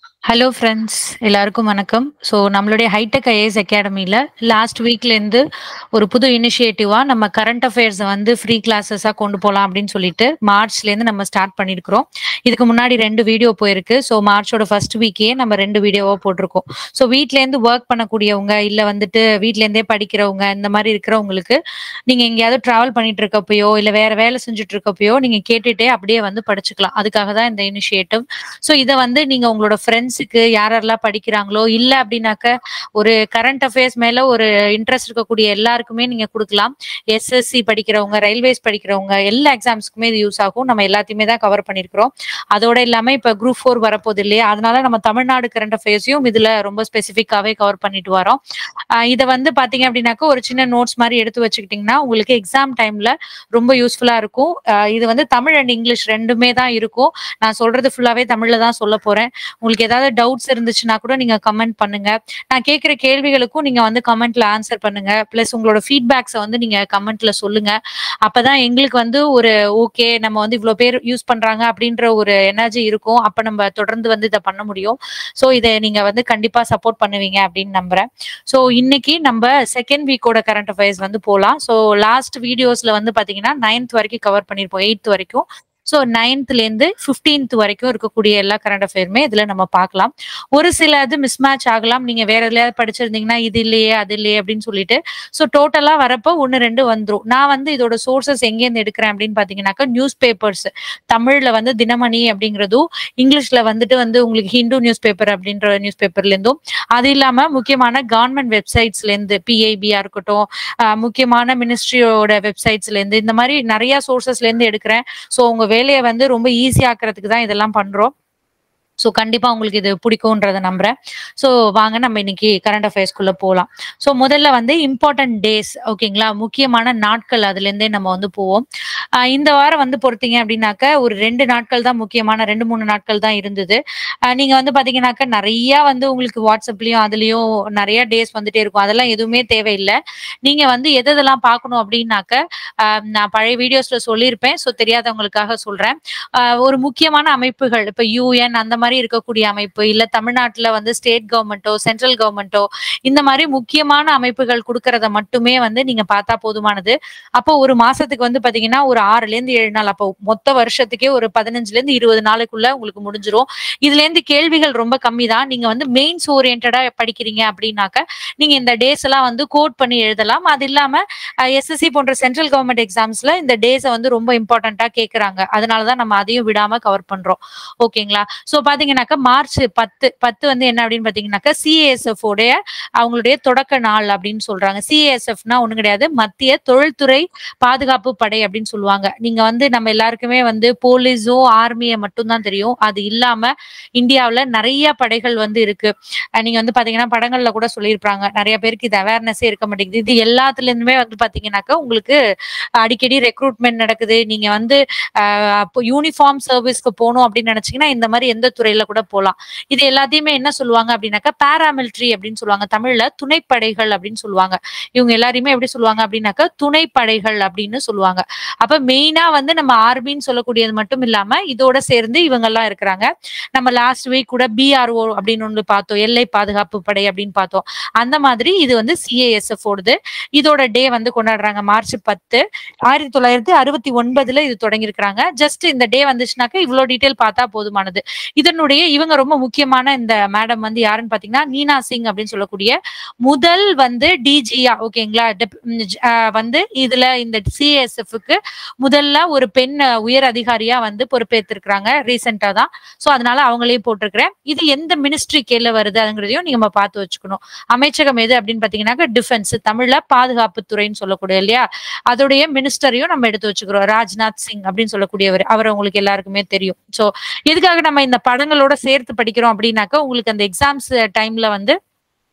Hello friends எல்லாருக்கும் வணக்கம் so நம்மளுடைய ஹைடெக் ஐஏஎஸ் அகாடமியில் லாஸ்ட் வீக்லேருந்து ஒரு புது இனிஷியேட்டிவாக நம்ம கரண்ட் அஃபேர்ஸை வந்து ஃப்ரீ கிளாஸஸாக கொண்டு போகலாம் அப்படின்னு சொல்லிட்டு மார்ச்லேருந்து நம்ம ஸ்டார்ட் பண்ணியிருக்கிறோம் இதுக்கு முன்னாடி ரெண்டு வீடியோ போயிருக்கு ஸோ மார்ச்சோட ஃபர்ஸ்ட் வீக்கே நம்ம ரெண்டு வீடியோவாக போட்டிருக்கோம் ஸோ வீட்லேருந்து ஒர்க் பண்ணக்கூடியவங்க இல்லை வந்துட்டு வீட்லேருந்தே படிக்கிறவங்க இந்த மாதிரி இருக்கிறவங்களுக்கு நீங்கள் எங்கேயாவது ட்ராவல் பண்ணிட்டு இருக்கப்பயோ இல்லை வேற வேலை செஞ்சுட்டு இருக்கப்பயோ நீங்கள் கேட்டுட்டே அப்படியே வந்து படிச்சுக்கலாம் அதுக்காக தான் இந்த இனிஷியேட்டிவ் ஸோ இதை வந்து நீங்கள் உங்களோட ஃப்ரெண்ட்ஸுக்கு யாரெல்லாம் படிக்கிறாங்களோ இல்லை அப்படின்னாக்க ஒரு கரண்ட் அஃபேர்ஸ் மேல ஒரு இன்ட்ரெஸ்ட் இருக்கக்கூடிய எல்லாருக்குமே நீங்க கொடுக்கலாம் எஸ்எஸ்சி படிக்கிறவங்க ரயில்வேஸ் படிக்கிறவங்க எல்லா எக்ஸாம்ஸ்க்குமே இது யூஸ் ஆகும் நம்ம எல்லாத்தையுமே தான் கவர் பண்ணியிருக்கிறோம் அதோட இல்லாம இப்ப குரூப் ஃபோர் வரப்போகுது இல்லையா அதனால நம்ம தமிழ்நாடு கரண்ட் அஃபேர்ஸையும் இதுல ரொம்ப ஸ்பெசிஃபிக்காவே கவர் பண்ணிட்டு வரோம் ஆஹ் இதை வந்து பாத்தீங்க அப்படின்னாக்க ஒரு சின்ன நோட்ஸ் மாதிரி எடுத்து வச்சுக்கிட்டீங்கன்னா உங்களுக்கு எக்ஸாம் டைம்ல ரொம்ப யூஸ்ஃபுல்லா இருக்கும் ஆஹ் இது வந்து தமிழ் அண்ட் இங்கிலீஷ் ரெண்டுமே தான் இருக்கும் நான் சொல்றது ஃபுல்லாவே தமிழ்ல தான் சொல்ல போறேன் உங்களுக்கு ஏதாவது டவுட்ஸ் இருந்துச்சுன்னா கூட நீங்க கமெண்ட் பண்ணுங்க நான் கேட்குற கேள்விகளுக்கும் நீங்க வந்து கமெண்ட்ல ஆன்சர் பண்ணுங்க பிளஸ் உங்களோட ஃபீட்பேக்ஸை வந்து நீங்க கமெண்ட்ல சொல்லுங்க அப்பதான் எங்களுக்கு வந்து ஒரு ஓகே நம்ம வந்து இவ்வளவு பேர் யூஸ் பண்றாங்க அப்படின்ற ஒரு எனர்ஜி இருக்கும் அப்ப நம்ம தொடர்ந்து வந்து இதை பண்ண முடியும் ஸோ இதை நீங்க வந்து கண்டிப்பா சப்போர்ட் பண்ணுவீங்க அப்படின்னு நம்புறேன் ஸோ இன்னைக்கு நம்ம செகண்ட் வீக்கோட கரண்ட் அஃபேர்ஸ் வந்து போகலாம் ஸோ லாஸ்ட் வீடியோஸ்ல வந்து பாத்தீங்கன்னா நைன்த் வரைக்கும் கவர் பண்ணியிருப்போம் எயித் வரைக்கும் ஸோ நைன்த்லேருந்து ஃபிஃப்டீன்த் வரைக்கும் இருக்கக்கூடிய எல்லா கரண்ட் அஃபேருமே இதில் நம்ம பார்க்கலாம் ஒரு சில இது மிஸ் மேட்ச் ஆகலாம் நீங்கள் வேற எதுலையாவது படிச்சிருந்தீங்கன்னா இது இல்லையே அது இல்லையே அப்படின்னு சொல்லிட்டு ஸோ டோட்டலாக வரப்போ ஒன்று ரெண்டு வந்துடும் நான் வந்து இதோட சோர்சஸ் எங்கேருந்து எடுக்கிறேன் அப்படின்னு பார்த்தீங்கன்னாக்கா நியூஸ் பேப்பர்ஸ் தமிழில் வந்து தினமணி அப்படிங்கிறதும் இங்கிலீஷில் வந்துட்டு வந்து உங்களுக்கு ஹிந்து நியூஸ் பேப்பர் அப்படின்ற நியூஸ் பேப்பர்லேருந்தும் அது இல்லாமல் முக்கியமான கவர்மெண்ட் வெப்சைட்ஸ்லேருந்து பிஐபியா இருக்கட்டும் ஆஹ் முக்கியமான மினிஸ்ட்ரியோட வெப்சைட்ஸ்லேருந்து இந்த மாதிரி நிறைய சோர்சஸ்லேருந்து எடுக்கிறேன் ஸோ உங்க வேலையை வந்து ரொம்ப ஈஸி ஆக்குறதுக்கு தான் இதெல்லாம் பண்றோம் ஸோ கண்டிப்பா உங்களுக்கு இது பிடிக்கும்ன்றத நம்புறேன் ஸோ வாங்க நம்ம இன்னைக்கு கரண்ட் அஃபேர்ஸ்குள்ள போகலாம் ஸோ முதல்ல வந்து இம்பார்ட்டன்ட் டேஸ் ஓகேங்களா முக்கியமான நாட்கள் அதுல இருந்தே நம்ம வந்து போவோம் ஆஹ் இந்த வாரம் வந்து பொறுத்தீங்க அப்படின்னாக்க ஒரு ரெண்டு நாட்கள் தான் முக்கியமான ரெண்டு மூணு நாட்கள் தான் இருந்தது ஆஹ் நீங்க வந்து பாத்தீங்கன்னாக்க நிறைய வந்து உங்களுக்கு வாட்ஸ்அப்லயும் அதுலயும் நிறைய டேஸ் வந்துட்டே இருக்கும் அதெல்லாம் எதுவுமே தேவையில்லை நீங்க வந்து எது எதெல்லாம் பார்க்கணும் அப்படின்னாக்க ஆஹ் நான் பழைய வீடியோஸ்ல சொல்லியிருப்பேன் ஸோ தெரியாதவங்களுக்காக சொல்றேன் ஆஹ் ஒரு முக்கியமான அமைப்புகள் இப்ப யூஎன் அந்த மாதிரி இருக்கக்கூடிய அமைப்பு இல்ல தமிழ்நாட்டுல வந்து ஸ்டேட் கவர்மெண்ட்டோ சென்ட்ரல் கவர்மெண்ட்டோ இந்த மாதிரி முக்கியமான அமைப்புகள் கொடுக்கறத மட்டுமே வந்து நீங்க பார்த்தா போதுமானது அப்போ ஒரு மாசத்துக்கு வந்து பாத்தீங்கன்னா ஒரு ஆறுல இருந்து ஏழு நாள் அப்போ மொத்த வருஷத்துக்கே ஒரு பதினஞ்சுல இருந்து இருபது நாளுக்குள்ள உங்களுக்கு முடிஞ்சிரும் இதுல இருந்து கேள்விகள் ரொம்ப கம்மி தான் நீங்க வந்து மெயின்ஸ் ஓரியன்டா படிக்கிறீங்க அப்படின்னாக்க நீங்க இந்த டேஸ் எல்லாம் வந்து கோட் பண்ணி எழுதலாம் அது இல்லாம எஸ்எஸ்சி போன்ற சென்ட்ரல் கவர்மெண்ட் எக்ஸாம்ஸ்ல இந்த டேஸை வந்து ரொம்ப இம்பார்ட்டண்டா கேட்கறாங்க அதனாலதான் நம்ம அதையும் விடாம கவர் பண்றோம் ஓகேங்களா சோ பாத்தீங்கன்னாக்கா மார்ச் பத்து பத்து வந்து என்ன அப்படின்னு பாத்தீங்கன்னாக்கா சிஏஎஸ்எஃப் உடைய அவங்களுடைய தொடக்க நாள் அப்படின்னு சொல்றாங்க சிஏஎஸ்எஃப்னா ஒண்ணு கிடையாது மத்திய தொழில்துறை பாதுகாப்பு படை அப்படின்னு சொல்லுவாங்க நீங்க வந்து நம்ம எல்லாருக்குமே வந்து போலீஸும் ஆர்மியை மட்டும்தான் தெரியும் அது இல்லாம இந்தியாவுல நிறைய படைகள் வந்து இருக்கு அஹ் நீங்க வந்து பாத்தீங்கன்னா படங்கள்ல கூட சொல்லியிருப்பாங்க நிறைய பேருக்கு இது அவேர்னஸே இருக்க மாட்டேங்குது இது எல்லாத்துல இருந்துமே வந்து பாத்தீங்கன்னாக்கா உங்களுக்கு அடிக்கடி ரெக்ரூட்மெண்ட் நடக்குது நீங்க வந்து ஆஹ் அப்போ யூனிஃபார்ம் சர்வீஸ்க்கு போகணும் அப்படின்னு நினைச்சீங்கன்னா இந்த மாதிரி எந்த துறையில கூட போகலாம் இது எல்லாத்தையுமே என்ன சொல்லுவாங்க அப்படின்னாக்கா பாராமிலிட்ரி அப்படின்னு சொல்லுவாங்க தமிழ்ல துணைப்படைகள் அப்படின்னு சொல்லுவாங்க இவங்க எல்லாரையுமே எப்படி சொல்லுவாங்க அப்படின்னாக்கா துணைப்படைகள் அப்படின்னு சொல்லுவாங்க அப்ப மெயினா வந்து நம்ம ஆர்மின்னு சொல்லக்கூடியது மட்டும் இல்லாம இதோட சேர்ந்து இவங்க எல்லாம் இருக்கிறாங்க நம்ம லாஸ்ட் வீக் கூட பிஆர்ஓ அப்படின்னு ஒன்று பார்த்தோம் எல்லை பாதுகாப்பு படை அப்படின்னு பார்த்தோம் அந்த மாதிரி இது வந்து சிஏஎஸ்எஃப் ஓடுது இதோட டே வந்து கொண்டாடுறாங்க மார்ச் பத்து ஆயிரத்தி தொள்ளாயிரத்தி அறுபத்தி ஒன்பதுல இது தொடங்கியிருக்கிறாங்க ஜஸ்ட் இந்த டே வந்துச்சுனாக்கா இவ்வளவு டீட்டெயில் பார்த்தா போதுமானது இதனுடைய இவங்க ரொம்ப முக்கியமான இந்த மேடம் வந்து யாருன்னு பாத்தீங்கன்னா நீனா சிங் அப்படின்னு சொல்லக்கூடிய முதல் வந்து டிஜியா ஓகேங்களா டெப்- ம், ஜ- ஆஹ் வந்து இதுல இந்த சிஎஸ்எஃப்க்கு முதல்ல ஒரு பெண் அஹ், உயர் அதிகாரியா வந்து பொறுப்பேற்றிருக்கிறாங்க ரீசெண்டா தான் சோ அதனால அவங்களையும் போட்டிருக்கிறேன் இது எந்த மினிஸ்ட்ரி கீழே வருது அதுங்கிறதையும் நீங்க நம்ம பார்த்து வச்சுக்கணும் அமைச்சகம் எது அப்படின்னு பாத்தீங்கன்னாக்கா டிஃபென்ஸ் தமிழ்ல பாதுகாப்பு துறைன்னு சொல்லக்கூடிய இல்லையா அதோடைய மினிஸ்டரையும் நம்ம எடுத்து வச்சுக்கிறோம் ராஜ்நாத் சிங் அப்படின்னு சொல்லக்கூடியவர் அவர் உங்களுக்கு எல்லாருக்குமே தெரியும் சோ எதுக்காக நம்ம இந்த படங்களோட சேர்த்து படிக்கிறோம் அப்படின்னாக்கா உங்களுக்கு அந்த எக்ஸாம்ஸ் டைம்ல வந்து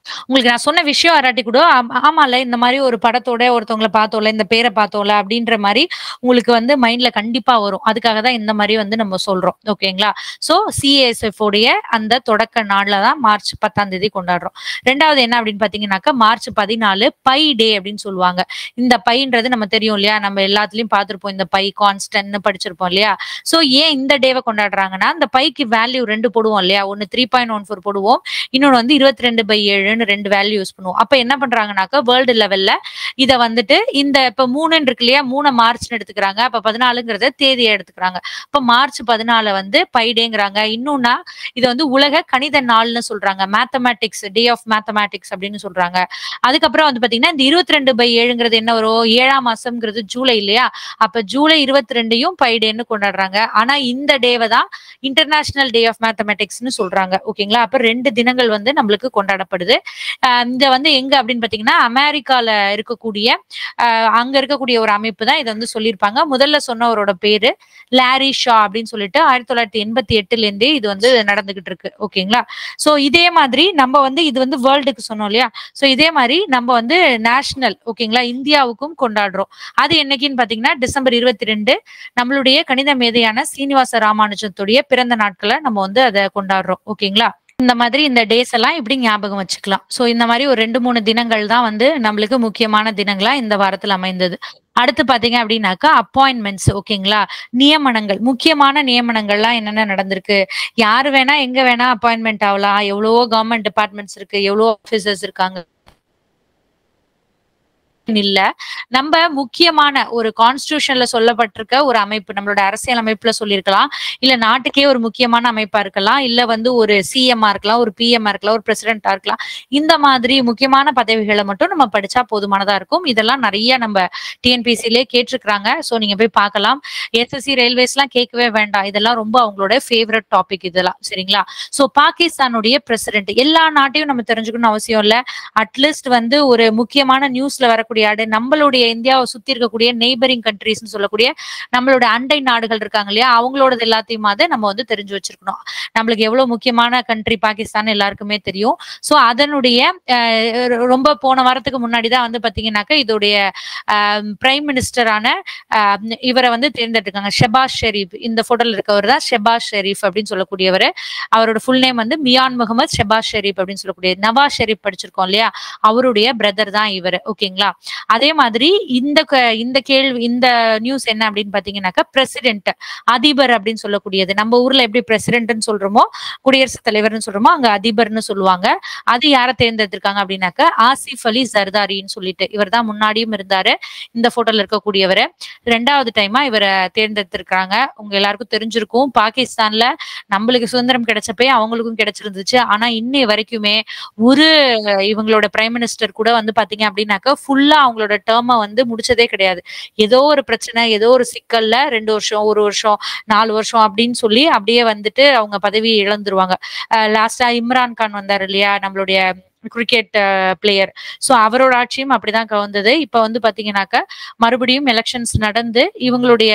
உங்களுக்கு நான் சொன்ன விஷயம் வராட்டி கூட ஆம்- ஆமால இந்த மாதிரி ஒரு படத்தோட ஒருத்தவங்கள பார்த்தோம்ல இந்த பேரை பார்த்தோம்ல அப்படின்ற மாதிரி உங்களுக்கு வந்து மைண்ட்ல கண்டிப்பா வரும் அதுக்காக தான் இந்த மாதிரி வந்து நம்ம சொல்றோம் ஓகேங்களா சோ சிஎஸ்எஃப் உடைய அந்த தொடக்க நாள்ல தான் மார்ச் பத்தாம் தேதி கொண்டாடுறோம் ரெண்டாவது என்ன அப்படின்னு பாத்தீங்கன்னாக்கா மார்ச் பதினாலு பை டே அப்படின்னு சொல்லுவாங்க இந்த பைன்றது நம்ம தெரியும் இல்லையா நம்ம எல்லாத்துலயும் பார்த்திருப்போம் இந்த பை கான்ஸ்டன்ட்னு படிச்சிருப்போம் இல்லையா சோ ஏன் இந்த டேவை கொண்டாடுறாங்கன்னா இந்த பைக்கு வேல்யூ ரெண்டு போடுவோம் இல்லையா ஒன்னு த்ரீ பாயிண்ட் ஒன் ஃபோர் போடுவோம் இன்னொன்னு வந்து இருபத்தி ரெண்டு பை ஏழுன்னு ரெண்டு வேல்யூ யூஸ் பண்ணுவோம் அப்ப என்ன பண்றாங்கனாக்கா வேர்ல்டு லெவல்ல இத வந்துட்டு இந்த இப்ப மூணுன்னு இருக்கு இல்லையா மூணு மார்ச்னு எடுத்துக்கிறாங்க அப்ப பதினாலுங்கிறத தேதியை எடுத்துக்கிறாங்க இப்ப மார்ச் பதினால வந்து பைடேங்கிறாங்க இன்னொன்னா இத வந்து உலக கணித நாள்னு சொல்றாங்க மேத்தமேட்டிக்ஸ் டே ஆஃப் மேத்தமேட்டிக்ஸ் அப்படின்னு சொல்றாங்க அதுக்கப்புறம் வந்து பாத்தீங்கன்னா இந்த இருபத்தி ரெண்டு பை ஏழுங்கிறது என்ன வரும் ஏழாம் மாசம்ங்கிறது ஜூலை இல்லையா அப்ப ஜூலை இருபத்தி ரெண்டையும் பைடேன்னு கொண்டாடுறாங்க ஆனா இந்த டேவை தான் இன்டர்நேஷனல் டே ஆஃப் மேத்தமெட்டிக்ஸ்னு சொல்றாங்க ஓகேங்களா அப்ப ரெண்டு தினங்கள் வந்து நம்மளுக்கு கொண்டாடப்படுது ஆஹ் இந்த வந்து எங்க அப்படின்னு பாத்தீங்கன்னா அமெரிக்கால இருக்கக்கூடிய ஆஹ் அங்க இருக்கக்கூடிய ஒரு அமைப்பு தான் இதை வந்து சொல்லியிருப்பாங்க முதல்ல சொன்னவரோட பேரு லாரி ஷா அப்படின்னு சொல்லிட்டு ஆயிரத்தி தொள்ளாயிரத்தி எண்பத்தி எட்டுல இருந்தே இது வந்து நடந்துகிட்டு இருக்கு ஓகேங்களா சோ இதே மாதிரி நம்ம வந்து இது வந்து வேர்ல்டுக்கு சொன்னோம் இல்லையா சோ இதே மாதிரி நம்ம வந்து நேஷனல் ஓகேங்களா இந்தியாவுக்கும் கொண்டாடுறோம் அது என்னைக்குன்னு பாத்தீங்கன்னா டிசம்பர் இருபத்தி ரெண்டு நம்மளுடைய கணித மேதையான சீனிவாச ராமானுஜத்துடைய பிறந்த நாட்களை நம்ம வந்து அதை கொண்டாடுறோம் ஓகேங்களா இந்த மாதிரி இந்த டேஸ் எல்லாம் இப்படி ஞாபகம் வச்சுக்கலாம் சோ இந்த மாதிரி ஒரு ரெண்டு மூணு தினங்கள் தான் வந்து நம்மளுக்கு முக்கியமான தினங்களா இந்த வாரத்துல அமைந்தது அடுத்து பாத்தீங்க அப்படின்னாக்கா அப்பாயின்மெண்ட்ஸ் ஓகேங்களா நியமனங்கள் முக்கியமான நியமனங்கள்லாம் என்னென்ன நடந்திருக்கு யாரு வேணா எங்க வேணா அப்பாயின்மெண்ட் ஆகலாம் எவ்வளவோ கவர்மெண்ட் டிபார்ட்மெண்ட்ஸ் இருக்கு எவ்வளவோ ஆபீசர்ஸ் இருக்காங்க இல்ல நம்ம முக்கியமான ஒரு கான்ஸ்டியூஷன்ல சொல்லப்பட்டிருக்க ஒரு அமைப்பு நம்மளோட அரசியல் அமைப்புல சொல்லியிருக்கலாம் இல்ல நாட்டுக்கே ஒரு முக்கியமான அமைப்பா இருக்கலாம் இல்ல வந்து ஒரு சிஎம்ஆ இருக்கலாம் ஒரு பிஎம்ஆ இருக்கலாம் ஒரு பிரசிடென்டா இருக்கலாம் இந்த மாதிரி முக்கியமான பதவிகளை மட்டும் நம்ம படிச்சா போதுமானதா இருக்கும் இதெல்லாம் நிறைய நம்ம டிஎன்பிசிலே கேட்டிருக்கிறாங்க சோ நீங்க போய் பார்க்கலாம் எஸ்எஸ்சி ரயில்வேஸ் எல்லாம் கேட்கவே வேண்டாம் இதெல்லாம் ரொம்ப அவங்களோட ஃபேவரட் டாபிக் இதெல்லாம் சரிங்களா சோ பாகிஸ்தானுடைய பிரசிடென்ட் எல்லா நாட்டையும் நம்ம தெரிஞ்சுக்கணும் அவசியம் இல்ல அட்லீஸ்ட் வந்து ஒரு முக்கியமான நியூஸ்ல வரக்கூடிய ஆடு நம்மளுடைய இந்தியாவை சுத்தி இருக்கக்கூடிய நெய்பரிங் கண்ட்ரிஸ்னு சொல்லக்கூடிய நம்மளோட அண்டை நாடுகள் இருக்காங்க இல்லையா அவங்களோடது எல்லாத்தையுமாவது நம்ம வந்து தெரிஞ்சு வச்சிருக்கணும் நம்மளுக்கு எவ்வளவு முக்கியமான கண்ட்ரி பாகிஸ்தான் எல்லாருக்குமே தெரியும் சோ அதனுடைய அஹ், ரொம்ப போன வாரத்துக்கு முன்னாடி தான் வந்து பாத்தீங்கன்னாக்கா இதோடைய பிரைம் மினிஸ்டரான இவரை வந்து தேர்ந்தெடுக்காங்க ஷெபாஸ் ஷெரீப் இந்த போட்டோல இருக்கவர் தான் ஷெபாஸ் ஷெரீப் அப்படின்னு சொல்லக்கூடியவர் அவரோட ஃபுல் நேம் வந்து மியான் முகமது ஷெபாஸ் ஷெரீப் அப்படின்னு சொல்லக்கூடிய நவாஸ் ஷெரீப் படிச்சிருக்கோம் இல்லையா அவருடைய பிரதர் தான் இவர் ஓகேங்களா அதே மாதிரி இந்த க- இந்த கேள்வி இந்த நியூஸ் என்ன அப்படின்னு பாத்தீங்கன்னாக்கா பிரசிடென்ட் அதிபர் அப்படின்னு சொல்லக்கூடியது நம்ம ஊர்ல எப்படி பிரசிடென்ட்னு சொல்றோமோ குடியரசுத் தலைவர்னு சொல்றோமோ அங்க அதிபர்னு சொல்லுவாங்க அது யாரை தேர்ந்தெடுத்திருக்காங்க அப்படின்னாக்கா ஆசிஃப் அலி ஜர்தாரின்னு சொல்லிட்டு இவர் தான் முன்னாடியும் இருந்தாரு இந்த போட்டோல இருக்கக்கூடியவர் ரெண்டாவது டைமா இவரை தேர்ந்தெடுத்திருக்காங்க உங்க எல்லாருக்கும் தெரிஞ்சிருக்கும் பாகிஸ்தான்ல நம்மளுக்கு சுதந்திரம் கிடைச்சப்பே அவங்களுக்கும் கிடைச்சிருந்துச்சு ஆனா இன்னை வரைக்குமே ஒரு இவங்களோட பிரைம் மினிஸ்டர் கூட வந்து பாத்தீங்க அப்படின்னாக்கா ஃபுல்லா அவங்களோட டேர்மை வந்து முடிச்சதே கிடையாது ஏதோ ஒரு பிரச்சனை ஏதோ ஒரு சிக்கல்ல ரெண்டு வருஷம் ஒரு வருஷம் நாலு வருஷம் அப்படின்னு சொல்லி அப்படியே வந்துட்டு அவங்க பதவி இழந்துருவாங்க லாஸ்டா இம்ரான் கான் வந்தார் இல்லையா நம்மளுடைய கிரிக்கெட் பிளேயர் சோ அவரோட ஆட்சியும் அப்படிதான் கவர்ந்தது இப்ப வந்து பாத்தீங்கன்னாக்கா மறுபடியும் எலெக்ஷன்ஸ் நடந்து இவங்களுடைய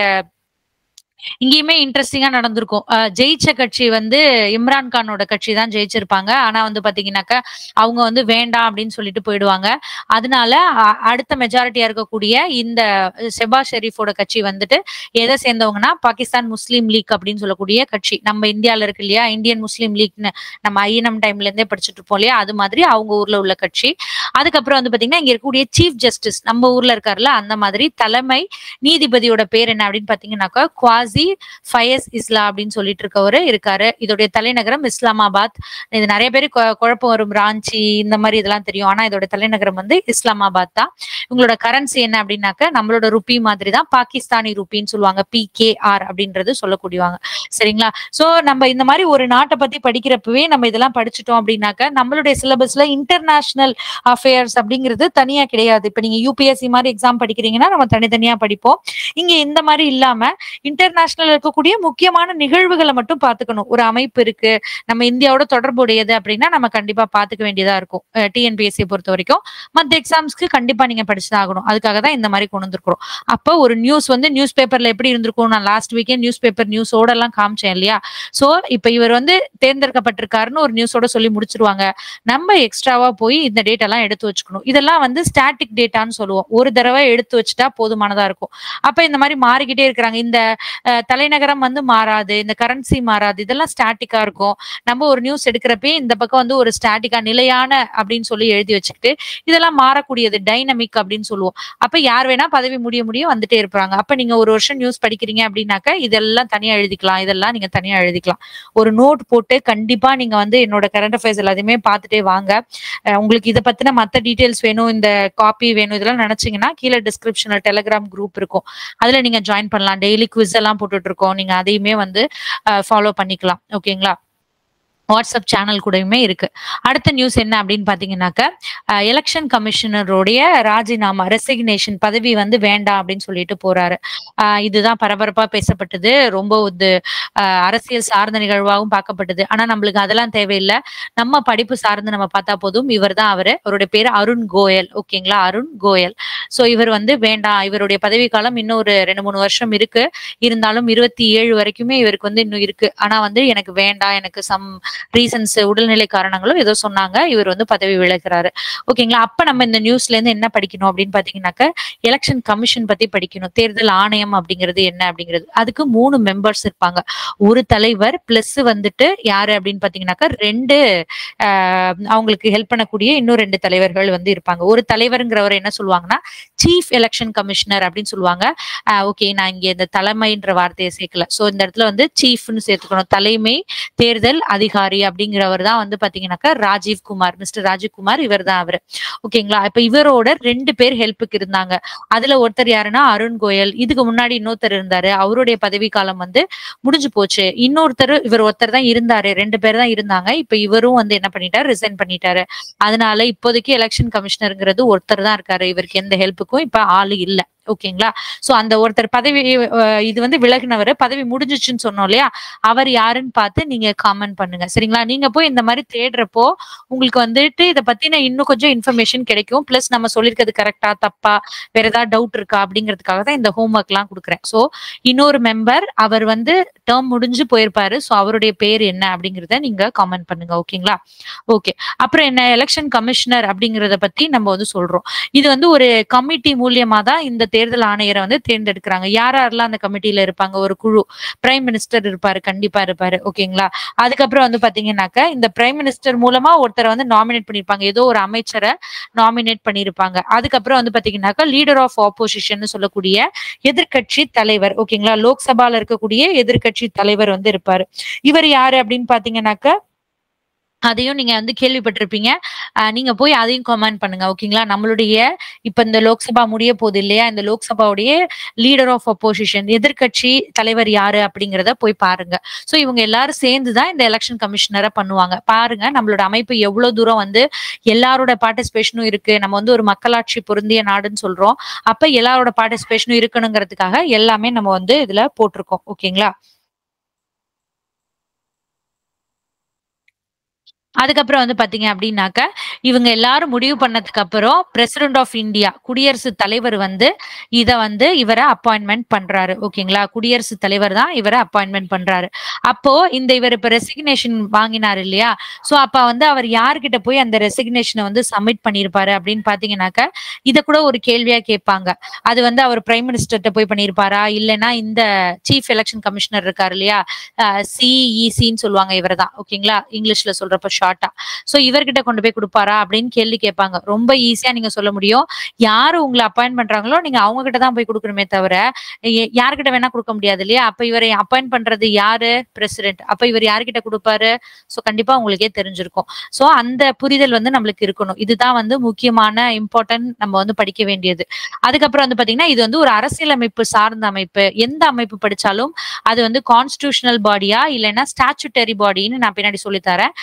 இங்கேயுமே இன்ட்ரெஸ்டிங்கா நடந்திருக்கும் அஹ் ஜெயிச்ச கட்சி வந்து இம்ரான் கானோட கட்சி தான் ஜெயிச்சிருப்பாங்க ஆனா வந்து பாத்தீங்கன்னாக்கா அவங்க வந்து வேண்டாம் அப்படின்னு சொல்லிட்டு போயிடுவாங்க அதனால அ- அடுத்த மெஜாரிட்டியா இருக்கக்கூடிய இந்த செபா ஷெரீஃபோட கட்சி வந்துட்டு எதை சேர்ந்தவங்கன்னா பாகிஸ்தான் முஸ்லீம் லீக் அப்படின்னு சொல்லக்கூடிய கட்சி நம்ம இந்தியால இருக்கு இல்லையா இந்தியன் முஸ்லீம் லீக்னு நம்ம ஐஎன்எம் டைம்ல இருந்தே படிச்சுட்டு இருப்போம் இல்லையா அது மாதிரி அவங்க ஊர்ல உள்ள கட்சி அதுக்கப்புறம் வந்து பாத்தீங்கன்னா இங்க இருக்கக்கூடிய சீஃப் ஜஸ்டிஸ் நம்ம ஊர்ல இருக்காருல்ல அந்த மாதிரி தலைமை நீதிபதியோட பேர் என்ன அப்படின்னு பாத்தீங்கன்னாக்கா குவாசி ஃபயஸ் இஸ்லா அப்படின்னு சொல்லிட்டு இருக்கவரு இருக்காரு இதோடைய தலைநகரம் இஸ்லாமாபாத் இது நிறைய பேரு கொ- குழப்பம் வரும் ராஞ்சி இந்த மாதிரி இதெல்லாம் தெரியும் ஆனா இதோட தலைநகரம் வந்து இஸ்லாமாபாத் தான் இவங்களோட கரன்சி என்ன அப்படின்னாக்க நம்மளோட ருப்பி மாதிரி தான் பாகிஸ்தானி ருப்பின்னு சொல்லுவாங்க பி அப்படின்றது சொல்லக்கூடியவாங்க சரிங்களா சோ நம்ம இந்த மாதிரி ஒரு நாட்டை பத்தி படிக்கிறப்பவே நம்ம இதெல்லாம் படிச்சுட்டோம் அப்படின்னாக்க நம்மளுடைய சிலபஸ்ல இன்டர்நேஷனல் அஃபேர்ஸ் அப்படிங்கிறது தனியா கிடையாது இப்ப நீங்க யூபிஎஸ்சி மாதிரி எக்ஸாம் படிக்கிறீங்கன்னா நம்ம தனித்தனியா படிப்போம் இங்க இந்த மாதிரி இல்லாம இன்டர்நேஷனல் இன்டர்நேஷனல் இருக்கக்கூடிய முக்கியமான நிகழ்வுகளை மட்டும் பாத்துக்கணும் ஒரு அமைப்பு இருக்கு நம்ம இந்தியாவோட தொடர்புடையது அப்படின்னா நம்ம கண்டிப்பா பாத்துக்க வேண்டியதா இருக்கும் டிஎன்பிஎஸ்சி பொறுத்த வரைக்கும் மத்த எக்ஸாம்ஸ்க்கு கண்டிப்பா நீங்க படிச்சுதான் ஆகணும் அதுக்காக தான் இந்த மாதிரி கொண்டு வந்திருக்கிறோம் அப்போ ஒரு நியூஸ் வந்து நியூஸ் பேப்பர்ல எப்படி இருந்திருக்கும் நான் லாஸ்ட் வீக்கே நியூஸ் பேப்பர் நியூஸோட எல்லாம் காமிச்சேன் இல்லையா சோ இப்ப இவர் வந்து தேர்ந்தெடுக்கப்பட்டிருக்காருன்னு ஒரு நியூஸோட சொல்லி முடிச்சிருவாங்க நம்ம எக்ஸ்ட்ராவா போய் இந்த டேட் எல்லாம் எடுத்து வச்சுக்கணும் இதெல்லாம் வந்து ஸ்டாட்டிக் டேட்டான்னு சொல்லுவோம் ஒரு தடவை எடுத்து வச்சுட்டா போதுமானதா இருக்கும் அப்ப இந்த மாதிரி மாறிக்கிட்டே இருக்கிறாங்க இந்த அஹ், தலைநகரம் வந்து மாறாது இந்த கரன்சி மாறாது இதெல்லாம் ஸ்டாட்டிக்கா இருக்கும் நம்ம ஒரு நியூஸ் எடுக்கிறப்பே இந்த பக்கம் வந்து ஒரு ஸ்டாட்டிக்கா நிலையான அப்படின்னு சொல்லி எழுதி வச்சுக்கிட்டு இதெல்லாம் மாறக்கூடியது டைனமிக் அப்படின்னு சொல்லுவோம் அப்ப யார் வேணா பதவி முடிய முடிய வந்துட்டே இருப்பாங்க அப்ப நீங்க ஒரு வருஷம் நியூஸ் படிக்கிறீங்க அப்படின்னாக்க இதெல்லாம் தனியா எழுதிக்கலாம் இதெல்லாம் நீங்க தனியா எழுதிக்கலாம் ஒரு நோட் போட்டு கண்டிப்பா நீங்க வந்து என்னோட கரண்ட் அஃபேர்ஸ் எல்லாத்தையுமே பார்த்துட்டே வாங்க அஹ் உங்களுக்கு இதை பத்தின மத்த டீடைல்ஸ் வேணும் இந்த காப்பி வேணும் இதெல்லாம் நினைச்சீங்கன்னா கீழே டிஸ்கிரிப்ஷன்ல டெலிகிராம் குரூப் இருக்கும் அதுல நீங்க ஜாயின் பண்ணலாம் டெய்லி குவிஸ் எல்லாம் போட்டுட்டு இருக்கோம் நீங்க அதையுமே வந்து ஃபாலோ பண்ணிக்கலாம் ஓகேங்களா வாட்ஸ்அப் சேனல் கூடயுமே இருக்கு அடுத்த நியூஸ் என்ன அப்படின்னு பாத்தீங்கன்னாக்க எலெக்ஷன் கமிஷனருடைய ராஜினாமா ரெசிக்னேஷன் பதவி வந்து வேண்டாம் அப்படின்னு சொல்லிட்டு போறாரு ஆஹ் இதுதான் பரபரப்பா பேசப்பட்டது ரொம்ப இது ஆஹ் அரசியல் சார்ந்த நிகழ்வாகவும் பார்க்கப்பட்டது ஆனா நம்மளுக்கு அதெல்லாம் தேவையில்லை நம்ம படிப்பு சார்ந்து நம்ம பார்த்தா போதும் இவர் தான் அவரு அவருடைய பேரு அருண் கோயல் ஓகேங்களா அருண் கோயல் சோ இவர் வந்து வேண்டாம் இவருடைய பதவி காலம் இன்னும் ஒரு ரெண்டு மூணு வருஷம் இருக்கு இருந்தாலும் இருபத்தி ஏழு வரைக்குமே இவருக்கு வந்து இன்னும் இருக்கு ஆனா வந்து எனக்கு வேண்டாம் எனக்கு சம் ரீசன்ஸ் உடல்நிலை காரணங்களும் ஏதோ சொன்னாங்க இவர் வந்து பதவி விலகுறாரு ஓகேங்களா அப்ப நம்ம இந்த நியூஸ்ல இருந்து என்ன படிக்கணும் அப்படின்னு பாத்தீங்கன்னாக்க எலெக்ஷன் கமிஷன் பத்தி படிக்கணும் தேர்தல் ஆணையம் அப்படிங்கிறது என்ன அப்படிங்கிறது அதுக்கு மூணு மெம்பர்ஸ் இருப்பாங்க ஒரு தலைவர் பிளஸ் வந்துட்டு யாரு அப்படின்னு பாத்தீங்கன்னாக்க ரெண்டு ஆஹ் அவங்களுக்கு ஹெல்ப் பண்ணக்கூடிய இன்னும் ரெண்டு தலைவர்கள் வந்து இருப்பாங்க ஒரு தலைவருங்கிறவர் என்ன சொல்லுவாங்கன்னா சீஃப் எலெக்ஷன் கமிஷனர் அப்படின்னு சொல்லுவாங்க ஓகே நான் இங்க இந்த தலைமைன்ற வார்த்தையை சேர்க்கல சோ இந்த இடத்துல வந்து சீஃப்னு சேர்த்துக்கணும் தலைமை தேர்தல் அதிகாரி அப்படிங்கிறவர் தான் வந்து பாத்தீங்கன்னாக்கா ராஜீவ் குமார் மிஸ்டர் ராஜீவ் குமார் இவர் தான் அவரு ஓகேங்களா இப்ப இவரோட ரெண்டு பேர் ஹெல்ப்புக்கு இருந்தாங்க அதுல ஒருத்தர் யாருன்னா அருண் கோயல் இதுக்கு முன்னாடி இன்னொருத்தர் இருந்தாரு அவருடைய பதவி காலம் வந்து முடிஞ்சு போச்சு இன்னொருத்தர் இவர் ஒருத்தர் தான் இருந்தாரு ரெண்டு பேர் தான் இருந்தாங்க இப்ப இவரும் வந்து என்ன பண்ணிட்டாரு ரிசைன் பண்ணிட்டாரு அதனால இப்போதைக்கு எலெக்ஷன் கமிஷனருங்கிறது ஒருத்தர் தான் இருக்காரு இவருக்கு எந்த ஹெல்ப்புக்கும் இப்ப ஆளு இல்ல ஓகேங்களா சோ அந்த ஒருத்தர் பதவி அஹ், இது வந்து விலகினவர் பதவி முடிஞ்சிச்சுன்னு சொன்னோம் இல்லையா அவர் யாருன்னு பார்த்து நீங்க காமெண்ட் பண்ணுங்க சரிங்களா நீங்க போய் இந்த மாதிரி தேடுறப்போ உங்களுக்கு வந்துட்டு இதை பத்தின இன்னும் கொஞ்சம் இன்ஃபர்மேஷன் கிடைக்கும் பிளஸ் நம்ம சொல்லிருக்கிறது கரெக்டா தப்பா வேற ஏதாவது டவுட் இருக்கா அப்படிங்கிறதுக்காக தான் இந்த ஹோம்ஒர்க் எல்லாம் கொடுக்குறேன் சோ இன்னொரு மெம்பர் அவர் வந்து டேர்ம் முடிஞ்சு போயிருப்பாரு சோ அவருடைய பேர் என்ன அப்படிங்கறத நீங்க காமெண்ட் பண்ணுங்க ஓகேங்களா ஓகே அப்புறம் என்ன எலெக்ஷன் கமிஷனர் அப்படிங்கறத பத்தி நம்ம வந்து சொல்றோம் இது வந்து ஒரு கமிட்டி மூலியமா தான் இந்த தேர்தல் ஆணையரை வந்து தேர்ந்தெடுக்கிறாங்க யார் யாரெல்லாம் அந்த கமிட்டியில இருப்பாங்க ஒரு குழு பிரைம் மினிஸ்டர் இருப்பாரு கண்டிப்பா இருப்பாரு ஓகேங்களா அதுக்கப்புறம் வந்து பாத்தீங்கன்னாக்க இந்த பிரைம் மினிஸ்டர் மூலமா ஒருத்தரை வந்து நாமினேட் பண்ணிருப்பாங்க ஏதோ ஒரு அமைச்சரை நாமினேட் பண்ணிருப்பாங்க அதுக்கப்புறம் வந்து பாத்தீங்கன்னாக்கா லீடர் ஆஃப் ஆப்போசிஷன் சொல்லக்கூடிய எதிர்க்கட்சி தலைவர் ஓகேங்களா லோக்சபால இருக்கக்கூடிய எதிர்க்கட்சி தலைவர் வந்து இருப்பாரு இவர் யாரு அப்படின்னு பாத்தீங்கன்னாக்க அதையும் நீங்க வந்து கேள்விப்பட்டிருப்பீங்க அஹ் நீங்க போய் அதையும் கமெண்ட் பண்ணுங்க ஓகேங்களா நம்மளுடைய இப்ப இந்த லோக்சபா முடிய போகுது இல்லையா இந்த லோக்சபாவுடைய லீடர் ஆஃப் அப்போசிஷன் எதிர்க்கட்சி தலைவர் யாரு அப்படிங்கறத போய் பாருங்க சோ இவங்க எல்லாரும் சேர்ந்து தான் இந்த எலெக்ஷன் கமிஷனரை பண்ணுவாங்க பாருங்க நம்மளோட அமைப்பு எவ்வளவு தூரம் வந்து எல்லாரோட பார்ட்டிசிபேஷனும் இருக்கு நம்ம வந்து ஒரு மக்களாட்சி பொருந்திய நாடுன்னு சொல்றோம் அப்ப எல்லாரோட பார்ட்டிசிபேஷனும் இருக்கணுங்கிறதுக்காக எல்லாமே நம்ம வந்து இதுல போட்டிருக்கோம் ஓகேங்களா அதுக்கப்புறம் வந்து பாத்தீங்க அப்படின்னாக்க இவங்க எல்லாரும் முடிவு பண்ணதுக்கு அப்புறம் பிரசிடென்ட் ஆஃப் இந்தியா குடியரசுத் தலைவர் வந்து இத வந்து இவரை அப்பாயின்மெண்ட் பண்றாரு ஓகேங்களா குடியரசுத் தலைவர் தான் இவரை அப்பாயின்மெண்ட் பண்றாரு அப்போ இந்த இவர் இப்ப ரெசிக்னேஷன் வாங்கினார் இல்லையா சோ அப்ப வந்து அவர் யார்கிட்ட போய் அந்த ரெசிக்னேஷனை வந்து சப்மிட் பண்ணிருப்பாரு அப்படின்னு பாத்தீங்கன்னாக்க இத கூட ஒரு கேள்வியா கேட்பாங்க அது வந்து அவர் பிரைம் மினிஸ்டர்கிட்ட போய் பண்ணிருப்பாரா இல்லைன்னா இந்த சீஃப் எலெக்ஷன் கமிஷனர் இருக்காரு இல்லையா சிஇசின்னு சொல்லுவாங்க இவர் தான் ஓகேங்களா இங்கிலீஷ்ல சொல்றப்ப ஷார்ட்டா சோ இவர்கிட்ட கொண்டு போய் கொடுப்பாரா அப்படின்னு கேள்வி கேட்பாங்க ரொம்ப ஈஸியா நீங்க சொல்ல முடியும் யாரு உங்களை அப்பாயின்ட் பண்றாங்களோ நீங்க அவங்க கிட்ட தான் போய் கொடுக்கணுமே தவிர எ- யார்கிட்ட வேணா கொடுக்க முடியாது இல்லையா அப்ப இவரை அப்பாயின்ட் பண்றது யாரு பிரசிடென்ட் அப்ப இவர் யார்கிட்ட கொடுப்பாரு சோ கண்டிப்பா உங்களுக்கே தெரிஞ்சிருக்கும் சோ அந்த புரிதல் வந்து நம்மளுக்கு இருக்கணும் இதுதான் வந்து முக்கியமான இம்பார்ட்டன்ட் நம்ம வந்து படிக்க வேண்டியது அதுக்கப்புறம் வந்து பாத்தீங்கன்னா இது வந்து ஒரு அரசியலமைப்பு சார்ந்த அமைப்பு எந்த அமைப்பு படிச்சாலும் அது வந்து கான்ஸ்டிடியூஷனல் பாடியா இல்லைன்னா ஸ்டாச்சுட்டரி பாடின்னு நான் பின்னாடி சொல்லித்தரேன் அது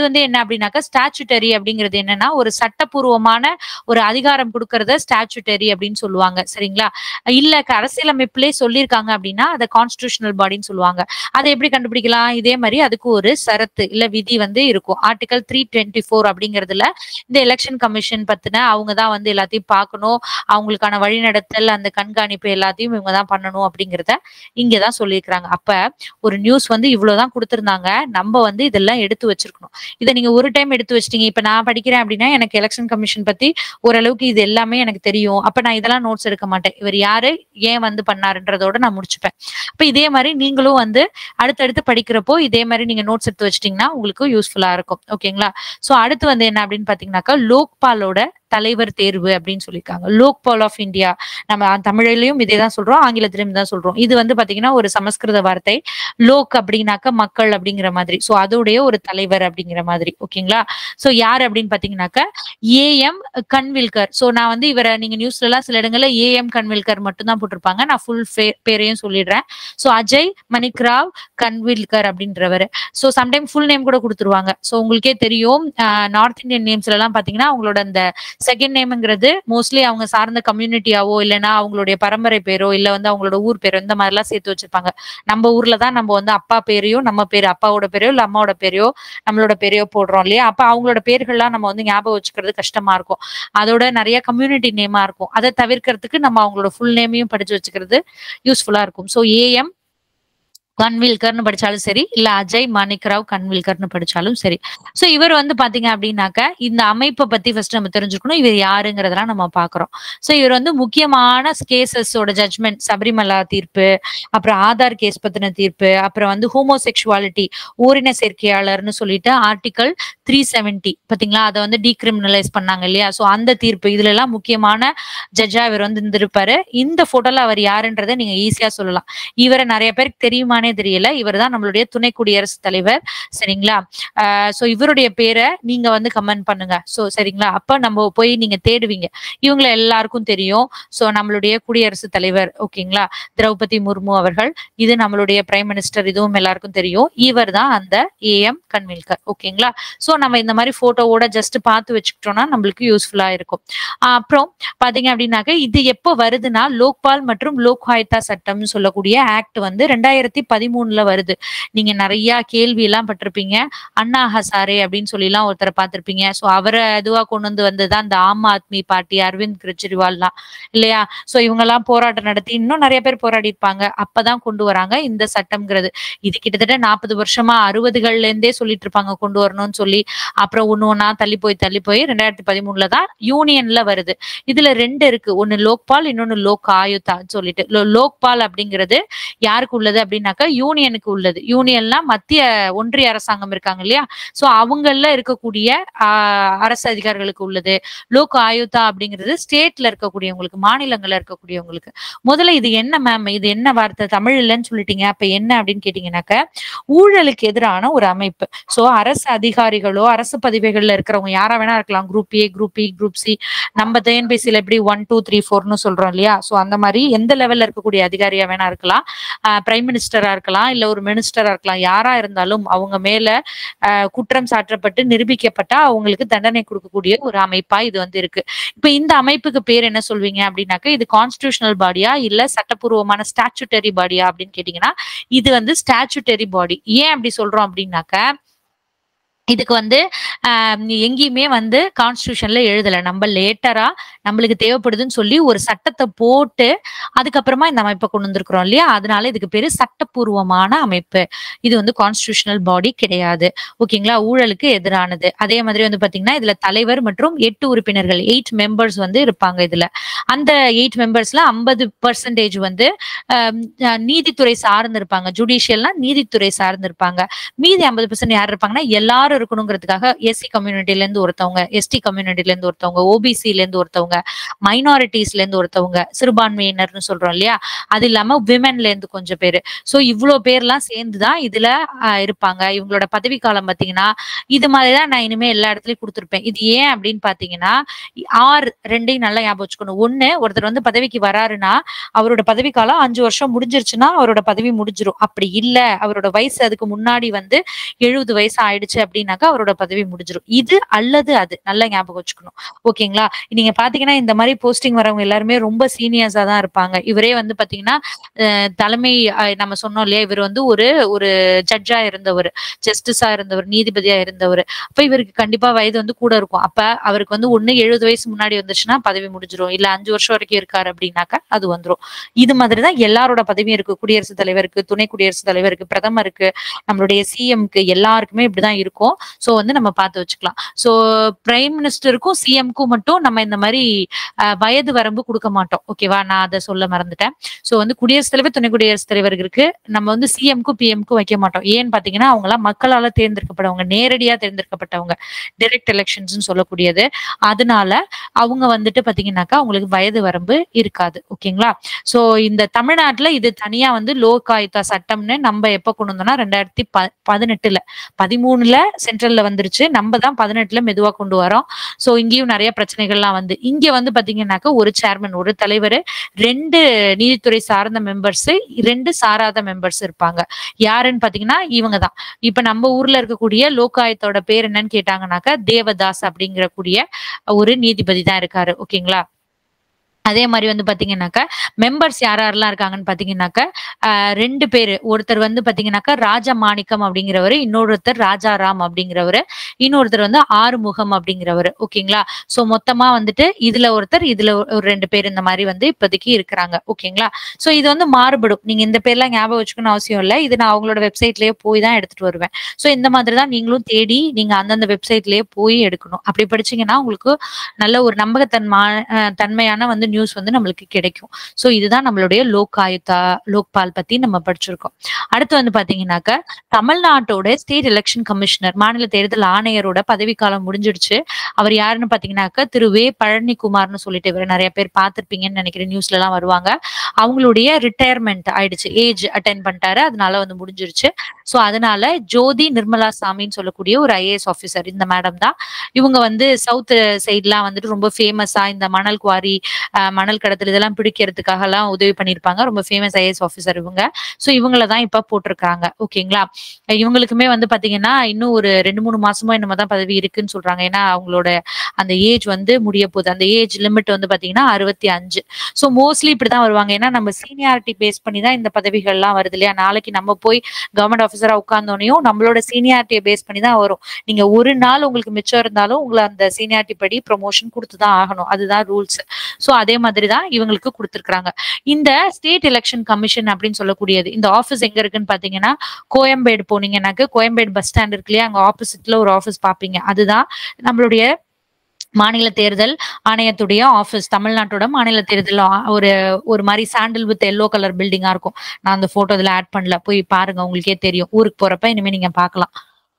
வந்து என்ன அப்படின்னாக்கா ஸ்டாச்சுட்டரி அப்படிங்கிறது என்னன்னா ஒரு சட்டப்பூர்வமான ஒரு அதிகாரம் கொடுக்கறத ஸ்டாச்சுட்டரி அப்படின்னு சொல்லுவாங்க சரிங்களா இல்ல க- அரசியலமைப்பிலே சொல்லியிருக்காங்க அப்படின்னா அதை கான்ஸ்டிடியூஷனல் பாடின்னு சொல்லுவாங்க அதை எப்படி கண்டுபிடிக்கலாம் இதே மாதிரி அதுக்கு ஒரு சரத்து இல்ல விதி வந்து இருக்கும் ஆர்டிகல் த்ரீ டுவெண்ட்டி ஃபோர் அப்படிங்கிறதுல இந்த எலெக்ஷன் கமிஷன் பத்தின அவங்க தான் வந்து எல்லாத்தையும் பார்க்கணும் அவங்களுக்கான வழிநடத்தல் அந்த கண்காணிப்பு எல்லாத்தையும் இவங்க தான் பண்ணணும் அப்படிங்கிறத இங்கதான் சொல்லியிருக்கிறாங்க அப்ப ஒரு நியூஸ் வந்து இவ்வளவுதான் கொடுத்திருந்தாங்க நம்ம வந்து இதெல்லாம் எடுத்து வச்சிருக்கணும் இதை நீங்க ஒரு டைம் எடுத்து வச்சிட்டீங்க இப்ப நான் படிக்கிறேன் அப்படின்னா எனக்கு எலெக்ஷன் கமிஷன் பத்தி ஓரளவுக்கு இது எல்லாமே எனக்கு தெரியும் அப்ப நான் இதெல்லாம் நோட்ஸ் எடுக்க மாட்டேன் இவர் யாரு ஏன் வந்து பண்ணாருன்றதோட நான் முடிச்சுப்பேன் அப்ப இதே மாதிரி நீங்களும் வந்து அடுத்தடுத்து படிக்கிறப்போ இதே மாதிரி நீங்க நோட்ஸ் எடுத்து வச்சிட்டீங்கன்னா உங்களுக்கு யூஸ்ஃபுல்லா இருக்கும் ஓகேங்களா சோ அடுத்து வந்து என்ன அப்படின்னு பாத்தீங்கன்னாக்கா லோக்பாலோட தலைவர் தேர்வு அப்படின்னு சொல்லியிருக்காங்க லோக்பால் ஆஃப் இந்தியா நம்ம தமிழிலையும் இதே தான் சொல்றோம் ஆங்கிலத்திலையும் தான் சொல்றோம் இது வந்து பாத்தீங்கன்னா ஒரு சமஸ்கிருத வார்த்தை லோக் அப்படின்னாக்கா மக்கள் அப்படிங்கிற மாதிரி சோ அதோடைய ஒரு தலைவர் அப்படிங்கிற மாதிரி ஓகேங்களா சோ யார் அப்படின்னு பாத்தீங்கன்னாக்கா ஏஎம் கன்வில்கர் சோ நான் வந்து இவரை நீங்க நியூஸ்ல எல்லாம் சில இடங்கள்ல ஏஎம் கன்வில்கர் மட்டும் தான் போட்டிருப்பாங்க நான் ஃபுல் பேரையும் சொல்லிடுறேன் சோ அஜய் மணிக்ராவ் கன்வில்கர் அப்படின்றவர் சோ சம்டைம் ஃபுல் நேம் கூட கொடுத்துருவாங்க சோ உங்களுக்கே தெரியும் நார்த் இந்தியன் நேம்ஸ்ல எல்லாம் பாத்தீங்கன்னா அவங்களோட அந்த செகண்ட் நேம்ங்கிறது மோஸ்ட்லி அவங்க சார்ந்த கம்யூனிட்டியாவோ இல்லைன்னா அவங்களுடைய பரம்பரை பேரோ இல்ல வந்து அவங்களோட ஊர் பேரோ இந்த மாதிரி எல்லாம் சேர்த்து வச்சிருப்பாங்க நம்ம ஊர்ல தான் நம்ம வந்து அப்பா பேரையோ நம்ம பேரு அப்பாவோட பேரையோ இல்ல அம்மாவோட பேரையோ நம்மளோட பேரையோ போடுறோம் இல்லையா அப்ப அவங்களோட பேர்கள்லாம் நம்ம வந்து ஞாபகம் வச்சுக்கிறது கஷ்டமா இருக்கும் அதோட நிறைய கம்யூனிட்டி நேமா இருக்கும் அதை தவிர்க்கிறதுக்கு நம்ம அவங்களோட ஃபுல் நேமையும் படிச்சு வச்சுக்கிறது யூஸ்ஃபுல்லா இருக்கும் ஸோ ஏஎம் கன்வில்கர்னு படிச்சாலும் சரி இல்ல அஜய் மாணிக்கராவ் கன்வில்கர்னு படிச்சாலும் சரி சோ இவர் வந்து பாத்தீங்க அப்படின்னாக்க இந்த அமைப்பை பத்தி ஃபர்ஸ்ட் நம்ம தெரிஞ்சுக்கணும் இவர் யாருங்கிறதெல்லாம் நம்ம பாக்குறோம் சோ இவர் வந்து முக்கியமான கேசஸோட ஜட்மெண்ட் சபரிமலா தீர்ப்பு அப்புறம் ஆதார் கேஸ் பத்தின தீர்ப்பு அப்புறம் வந்து ஹோமோசெக்சுவாலிட்டி ஓரின சேர்க்கையாளர்னு சொல்லிட்டு ஆர்டிகல் த்ரீ செவன்டி பாத்தீங்களா அதை வந்து டீக்ரிமினலைஸ் பண்ணாங்க இல்லையா சோ அந்த தீர்ப்பு இதுல எல்லாம் முக்கியமான ஜட்ஜா இவர் வந்து இருந்திருப்பாரு இந்த போட்டோல அவர் யாருன்றதை நீங்க ஈஸியா சொல்லலாம் இவரை நிறைய பேருக்கு தெரியுமானே தெரியல இவர் தான் நம்மளுடைய துணை குடியரசுத் தலைவர் சரிங்களா சோ இவருடைய பேரை நீங்க வந்து கமெண்ட் பண்ணுங்க சோ சரிங்களா அப்ப நம்ம போய் நீங்க தேடுவீங்க இவங்கள எல்லாருக்கும் தெரியும் சோ நம்மளுடைய குடியரசுத் தலைவர் ஓகேங்களா திரௌபதி முர்மு அவர்கள் இது நம்மளுடைய பிரைம் மினிஸ்டர் இதுவும் எல்லாருக்கும் தெரியும் இவர் தான் அந்த ஏஎம் கன்வில்கர் ஓகேங்களா சோ நம்ம இந்த மாதிரி போட்டோவோட ஜஸ்ட் பார்த்து வச்சுக்கிட்டோம்னா நம்மளுக்கு யூஸ்ஃபுல்லா இருக்கும் ஆஹ் அப்புறம் பாத்தீங்க அப்படின்னாக்க இது எப்போ வருதுன்னா லோக்பால் மற்றும் லோக் ஆயுக்தா சட்டம்னு சொல்லக்கூடிய ஆக்ட் வந்து ரெண்டாயிரத்தி பதிமூணுல வருது நீங்க நிறைய கேள்வி எல்லாம் பட்டிருப்பீங்க அண்ணா ஹசாரே அப்படின்னு சொல்லி எல்லாம் ஒருத்தரை பார்த்திருப்பீங்க சோ அவரை இதுவா கொண்டு வந்து வந்ததுதான் இந்த ஆம் ஆத்மி பார்ட்டி அரவிந்த் கெஜ்ரிவால்லாம் இல்லையா சோ இவங்க எல்லாம் போராட்டம் நடத்தி இன்னும் நிறைய பேர் போராடி இருப்பாங்க அப்பதான் கொண்டு வராங்க இந்த சட்டம்ங்கிறது இது கிட்டத்தட்ட நாற்பது வருஷமா அறுபதுகள்ல இருந்தே சொல்லிட்டு இருப்பாங்க கொண்டு வரணும்னு சொல்லி அப்புறம் ஒண்ணு ஒண்ணா தள்ளி போய் தள்ளி போய் ரெண்டாயிரத்தி பதிமூணுல தான் யூனியன்ல வருது இதுல ரெண்டு இருக்கு ஒன்னு லோக்பால் இன்னொன்னு லோக் ஆயுத்தான்னு சொல்லிட்டு லோ- லோக்பால் அப்படிங்கிறது யாருக்கு உள்ளது அப்படின்னாக்கா யூனியனுக்கு உள்ளது யூனியன்னா மத்திய ஒன்றிய அரசாங்கம் இருக்காங்க இல்லையா சோ அவங்கள இருக்கக்கூடிய ஆஹ், அரசு அதிகாரிகளுக்கு உள்ளது லோக் ஆயுத்தா அப்படிங்கிறது ஸ்டேட்ல இருக்கக்கூடியவங்களுக்கு மாநிலங்கள்ல இருக்கக்கூடியவங்களுக்கு முதல்ல இது என்ன மேம் இது என்ன வார்த்தை தமிழ் இல்லைன்னு சொல்லிட்டீங்க அப்ப என்ன அப்படின்னு கேட்டீங்கன்னாக்க ஊழலுக்கு எதிரான ஒரு அமைப்பு சோ அரசு அதிகாரிகளோ அரசு பதவிகள்ல இருக்கிறவங்க யாரா வேணா இருக்கலாம் group A group B group C நம்ம டிஎன்பிசில எப்படி ஒன் டூ த்ரீ ஃபோர்னு சொல்றோம் இல்லையா சோ அந்த மாதிரி எந்த லெவல்ல இருக்கக்கூடிய அதிகாரியா வேணா இருக்கலாம் பிரைம் மினிஸ்டரா இருக்கலாம் இல்ல ஒரு மினிஸ்டரா இருக்கலாம் யாரா இருந்தாலும் அவங்க மேல ஆஹ், குற்றம் சாட்டப்பட்டு நிரூபிக்கப்பட்டா அவங்களுக்கு தண்டனை கொடுக்கக்கூடிய ஒரு அமைப்பா இது வந்து இருக்கு இப்ப இந்த அமைப்புக்கு பேர் என்ன சொல்வீங்க அப்படின்னாக்க இது கான்ஸ்டிடியூஷனல் பாடியா இல்ல சட்டப்பூர்வமான ஸ்டாச்சுட்டரி பாடியா அப்படின்னு கேட்டீங்கன்னா இது வந்து ஸ்டாச்சுட்டரி பாடி ஏன் அப்படி சொல்றோம் அப்படின்னாக்க இதுக்கு வந்து ஆஹ் எங்கேயுமே வந்து கான்ஸ்டியூஷன்ல எழுதல நம்ம லேட்டரா நம்மளுக்கு தேவைப்படுதுன்னு சொல்லி ஒரு சட்டத்தை போட்டு அதுக்கப்புறமா இந்த அமைப்பை கொண்டு வந்திருக்கிறோம் இல்லையா அதனால இதுக்கு பேரு சட்டப்பூர்வமான அமைப்பு இது வந்து கான்ஸ்டியூஷனல் பாடி கிடையாது ஓகேங்களா ஊழலுக்கு எதிரானது அதே மாதிரி வந்து பாத்தீங்கன்னா இதுல தலைவர் மற்றும் எட்டு உறுப்பினர்கள் எயிட் மெம்பர்ஸ் வந்து இருப்பாங்க இதுல அந்த எயிட் மெம்பர்ஸ்ல ஐம்பது பர்சன்டேஜ் வந்து ஆஹ் நீதித்துறை சார்ந்து இருப்பாங்க ஜுடிஷியல்னா நீதித்துறை சார்ந்து இருப்பாங்க மீதி ஐம்பது பர்சன்ட் யார் இருப்பாங்கன்னா எல்லாரும் இருக்கணுங்கிறதுக்காக எஸ்சி கம்யூனிட்டில இருந்து ஒருத்தவங்க எஸ்டி கம்யூனிட்டில இருந்து ஒருத்தவங்க ஓபிசில இருந்து ஒருத்தவங்க மைனாரிட்டிஸ்ல இருந்து ஒருத்தவங்க சிறுபான்மையினர்னு சொல்றோம் இல்லையா அது இல்லாம விமென்ல இருந்து கொஞ்சம் பேரு சோ இவ்வளவு பேர்லாம் சேர்ந்துதான் இதுல ஆஹ், இருப்பாங்க இவங்களோட பதவி காலம் பாத்தீங்கன்னா இது மாதிரிதான் நான் இனிமே எல்லா இடத்துலயும் கொடுத்துருப்பேன் இது ஏன் அப்படின்னு பாத்தீங்கன்னா ஆர் ரெண்டையும் நல்லா ஞாபகம் வச்சுக்கணும் ஒண்ணு ஒருத்தர் வந்து பதவிக்கு வராருன்னா அவரோட பதவி காலம் அஞ்சு வருஷம் முடிஞ்சிருச்சுன்னா அவரோட பதவி முடிஞ்சிரும் அப்படி இல்ல அவரோட வயசு அதுக்கு முன்னாடி வந்து எழுபது வயசு ஆயிடுச்சு அப்படின்னா அப்படின்னாக்கா அவரோட பதவி முடிஞ்சிடும் இது அல்லது அது நல்லா ஞாபகம் வச்சுக்கணும் ஓகேங்களா நீங்க பாத்தீங்கன்னா இந்த மாதிரி போஸ்டிங் வரவங்க எல்லாருமே ரொம்ப சீனியர்ஸா தான் இருப்பாங்க இவரே வந்து பாத்தீங்கன்னா அஹ், தலைமை அஹ், நம்ம சொன்னோம் இல்லையா இவர் வந்து ஒரு ஒரு ஜட்ஜா இருந்தவர் ஜஸ்டிஸா இருந்தவர் நீதிபதியா இருந்தவர் அப்ப இவருக்கு கண்டிப்பா வயது வந்து கூட இருக்கும் அப்ப அவருக்கு வந்து ஒண்ணு எழுபது வயசு முன்னாடி வந்துச்சுன்னா பதவி முடிஞ்சிரும் இல்ல அஞ்சு வருஷம் வரைக்கும் இருக்காரு அப்படின்னாக்கா அது வந்துரும் இது மாதிரிதான் எல்லாரோட பதவியும் இருக்கு குடியரசுத் தலைவருக்கு துணை குடியரசுத் தலைவருக்கு பிரதமருக்கு நம்மளுடைய சிஎம்க்கு எல்லாருக்குமே இப்படிதான் இருக்கும் சோ வந்து நம்ம பார்த்து வச்சுக்கலாம் சோ பிரைம் மினிஸ்டருக்கும் சிஎம்க்கும் மட்டும் நம்ம இந்த மாதிரி அஹ், வயது வரம்பு கொடுக்க மாட்டோம் ஓகேவா நான் அதை சொல்ல மறந்துட்டேன் சோ வந்து குடியரசுத் தலைவர் துணை குடியரசுத் தலைவருக்கு நம்ம வந்து சிஎம்க்கும் பிஎம்க்கும் வைக்க மாட்டோம் ஏன்னு பாத்தீங்கன்னா அவங்க எல்லாம் மக்களால தேர்ந்தெடுக்கப்பட்டவங்க நேரடியா தேர்ந்தெடுக்கப்பட்டவங்க டைரக்ட் எலெக்ஷன்ஸ் சொல்லக்கூடியது அதனால அவங்க வந்துட்டு பாத்தீங்கன்னாக்கா அவங்களுக்கு வயது வரம்பு இருக்காது ஓகேங்களா சோ இந்த தமிழ்நாட்டுல இது தனியா வந்து லோக் ஆயுக்தா சட்டம்னு நம்ம எப்ப கொண்டு வந்தோம்னா ரெண்டாயிரத்தி ப பதினெட்டுல பதிமூணுல சென்ட்ரல்ல வந்துருச்சு நம்ம தான் பதினெட்டுல மெதுவா கொண்டு வரோம் சோ இங்கேயும் நிறைய பிரச்சனைகள்லாம் வந்து இங்க வந்து பாத்தீங்கன்னாக்கா ஒரு சேர்மன் ஒரு தலைவர் ரெண்டு நீதித்துறை சார்ந்த மெம்பர்ஸ் ரெண்டு சாராத மெம்பர்ஸ் இருப்பாங்க யாருன்னு பாத்தீங்கன்னா இவங்க தான் இப்ப நம்ம ஊர்ல இருக்கக்கூடிய லோகாயத்தோட பேர் என்னன்னு கேட்டாங்கன்னாக்கா தேவதாஸ் அப்படிங்கிற கூடிய ஒரு நீதிபதி தான் இருக்காரு ஓகேங்களா அதே மாதிரி வந்து பாத்தீங்கன்னாக்கா மெம்பர்ஸ் யார் யாரெல்லாம் இருக்காங்கன்னு பாத்தீங்கன்னாக்கா ஆஹ் ரெண்டு பேரு ஒருத்தர் வந்து பாத்தீங்கன்னாக்கா ராஜ மாணிக்கம் அப்படிங்கிறவரு இன்னொருத்தர் ராஜாராம் அப்படிங்கிறவரு இன்னொருத்தர் வந்து ஆறுமுகம் அப்படிங்கிறவரு ஓகேங்களா சோ மொத்தமா வந்துட்டு இதுல ஒருத்தர் இதுல ஒரு ரெண்டு பேர் இந்த மாதிரி வந்து இப்போதைக்கு இருக்கிறாங்க ஓகேங்களா சோ இது வந்து மாறுபடும் நீங்க இந்த பேர்லாம் ஞாபகம் வச்சுக்கணும் அவசியம் இல்லை இது நான் அவங்களோட வெப்சைட்லயே போய் தான் எடுத்துட்டு வருவேன் சோ இந்த மாதிரி தான் நீங்களும் தேடி நீங்க அந்தந்த வெப்சைட்லயே போய் எடுக்கணும் அப்படி படிச்சீங்கன்னா உங்களுக்கு நல்ல ஒரு நம்பகத்தன்மா அஹ் தன்மையான வந்து நியூஸ் வந்து நம்மளுக்கு கிடைக்கும் சோ இதுதான் நம்மளுடைய லோக் ஆயுக்தா லோக்பால் பத்தி நம்ம படிச்சிருக்கோம் அடுத்து வந்து பாத்தீங்கன்னாக்க தமிழ்நாட்டோட ஸ்டேட் எலெக்ஷன் கமிஷனர் மாநில தேர்தல் ஆணையரோட பதவிக்காலம் முடிஞ்சிடுச்சு அவர் யாருன்னு பாத்தீங்கன்னாக்க திரு வே பழனிக்குமார்னு சொல்லிட்டு இவர் நிறைய பேர் பார்த்திருப்பீங்கன்னு நினைக்கிறேன் நியூஸ்ல எல்லாம் வருவாங்க அவங்களுடைய ரிட்டையர்மெண்ட் ஆயிடுச்சு ஏஜ் அட்டைன் பண்ணிட்டாரு அதனால வந்து முடிஞ்சிருச்சு சோ அதனால ஜோதி நிர்மலா சாமின்னு சொல்லக்கூடிய ஒரு ஐஏஎஸ் ஆபீசர் இந்த மேடம் தான் இவங்க வந்து சவுத் சைட்லாம் வந்துட்டு ரொம்ப ஃபேமஸா இந்த மணல் குவாரி அஹ், மணல் கடத்தல் இதெல்லாம் பிடிக்கிறதுக்காக எல்லாம் உதவி பண்ணியிருப்பாங்க ரொம்ப ஃபேமஸ் ஐஏஎஸ் ஆஃபீஸர் இவங்க ஸோ இவங்கள தான் இப்ப போட்டிருக்காங்க ஓகேங்களா இவங்களுக்குமே வந்து பாத்தீங்கன்னா இன்னும் ஒரு ரெண்டு மூணு மாசமோ என்னமோ தான் பதவி இருக்குன்னு சொல்றாங்க ஏன்னா அவங்களோட அந்த ஏஜ் வந்து முடிய போகுது அந்த ஏஜ் லிமிட் வந்து பாத்தீங்கன்னா அறுபத்தி அஞ்சு ஸோ மோஸ்ட்லி இப்படிதான் வருவாங்க ஏன்னா நம்ம சீனியாரிட்டி பேஸ் பண்ணி தான் இந்த பதவிகள்லாம் வருது இல்லையா நாளைக்கு நம்ம போய் கவர்மெண்ட் ஆஃபீஸரா உட்கார்ந்தோனையும் நம்மளோட சீனியாரிட்டியை பேஸ் பண்ணி தான் வரும் நீங்க ஒரு நாள் உங்களுக்கு மிச்சம் இருந்தாலும் உங்களை அந்த சீனியாரிட்டி படி ப்ரொமோஷன் கொடுத்து தான் ஆகணும் அதுதான் ரூல்ஸ் ஸோ அதே மாதிரி தான் இவங்களுக்கு கொடுத்துருக்காங்க இந்த ஸ்டேட் எலெக்ஷன் கமிஷன் அப்படின்னு சொல்லக்கூடியது இந்த ஆஃபீஸ் எங்க இருக்குன்னு பாத்தீங்கன்னா கோயம்பேடு போனீங்கன்னாக்க கோயம்பேடு பஸ் ஸ்டாண்ட் இருக்கு இல்லையா அங்க ஆப்போசிட்ல ஒரு ஆஃபீஸ் பாப்பீங்க அதுதான் நம்மளுடைய மாநில தேர்தல் ஆணையத்துடைய ஆபீஸ் தமிழ்நாட்டோட மாநில தேர்தல் ஆ- ஒரு ஒரு மாதிரி சாண்டில் வித் எல்லோ கலர் பில்டிங்கா இருக்கும் நான் அந்த போட்டோ இதுல ஆட் பண்ணல போய் பாருங்க உங்களுக்கே தெரியும் ஊருக்கு போறப்ப இனிமே நீங்க பார்க்கலாம்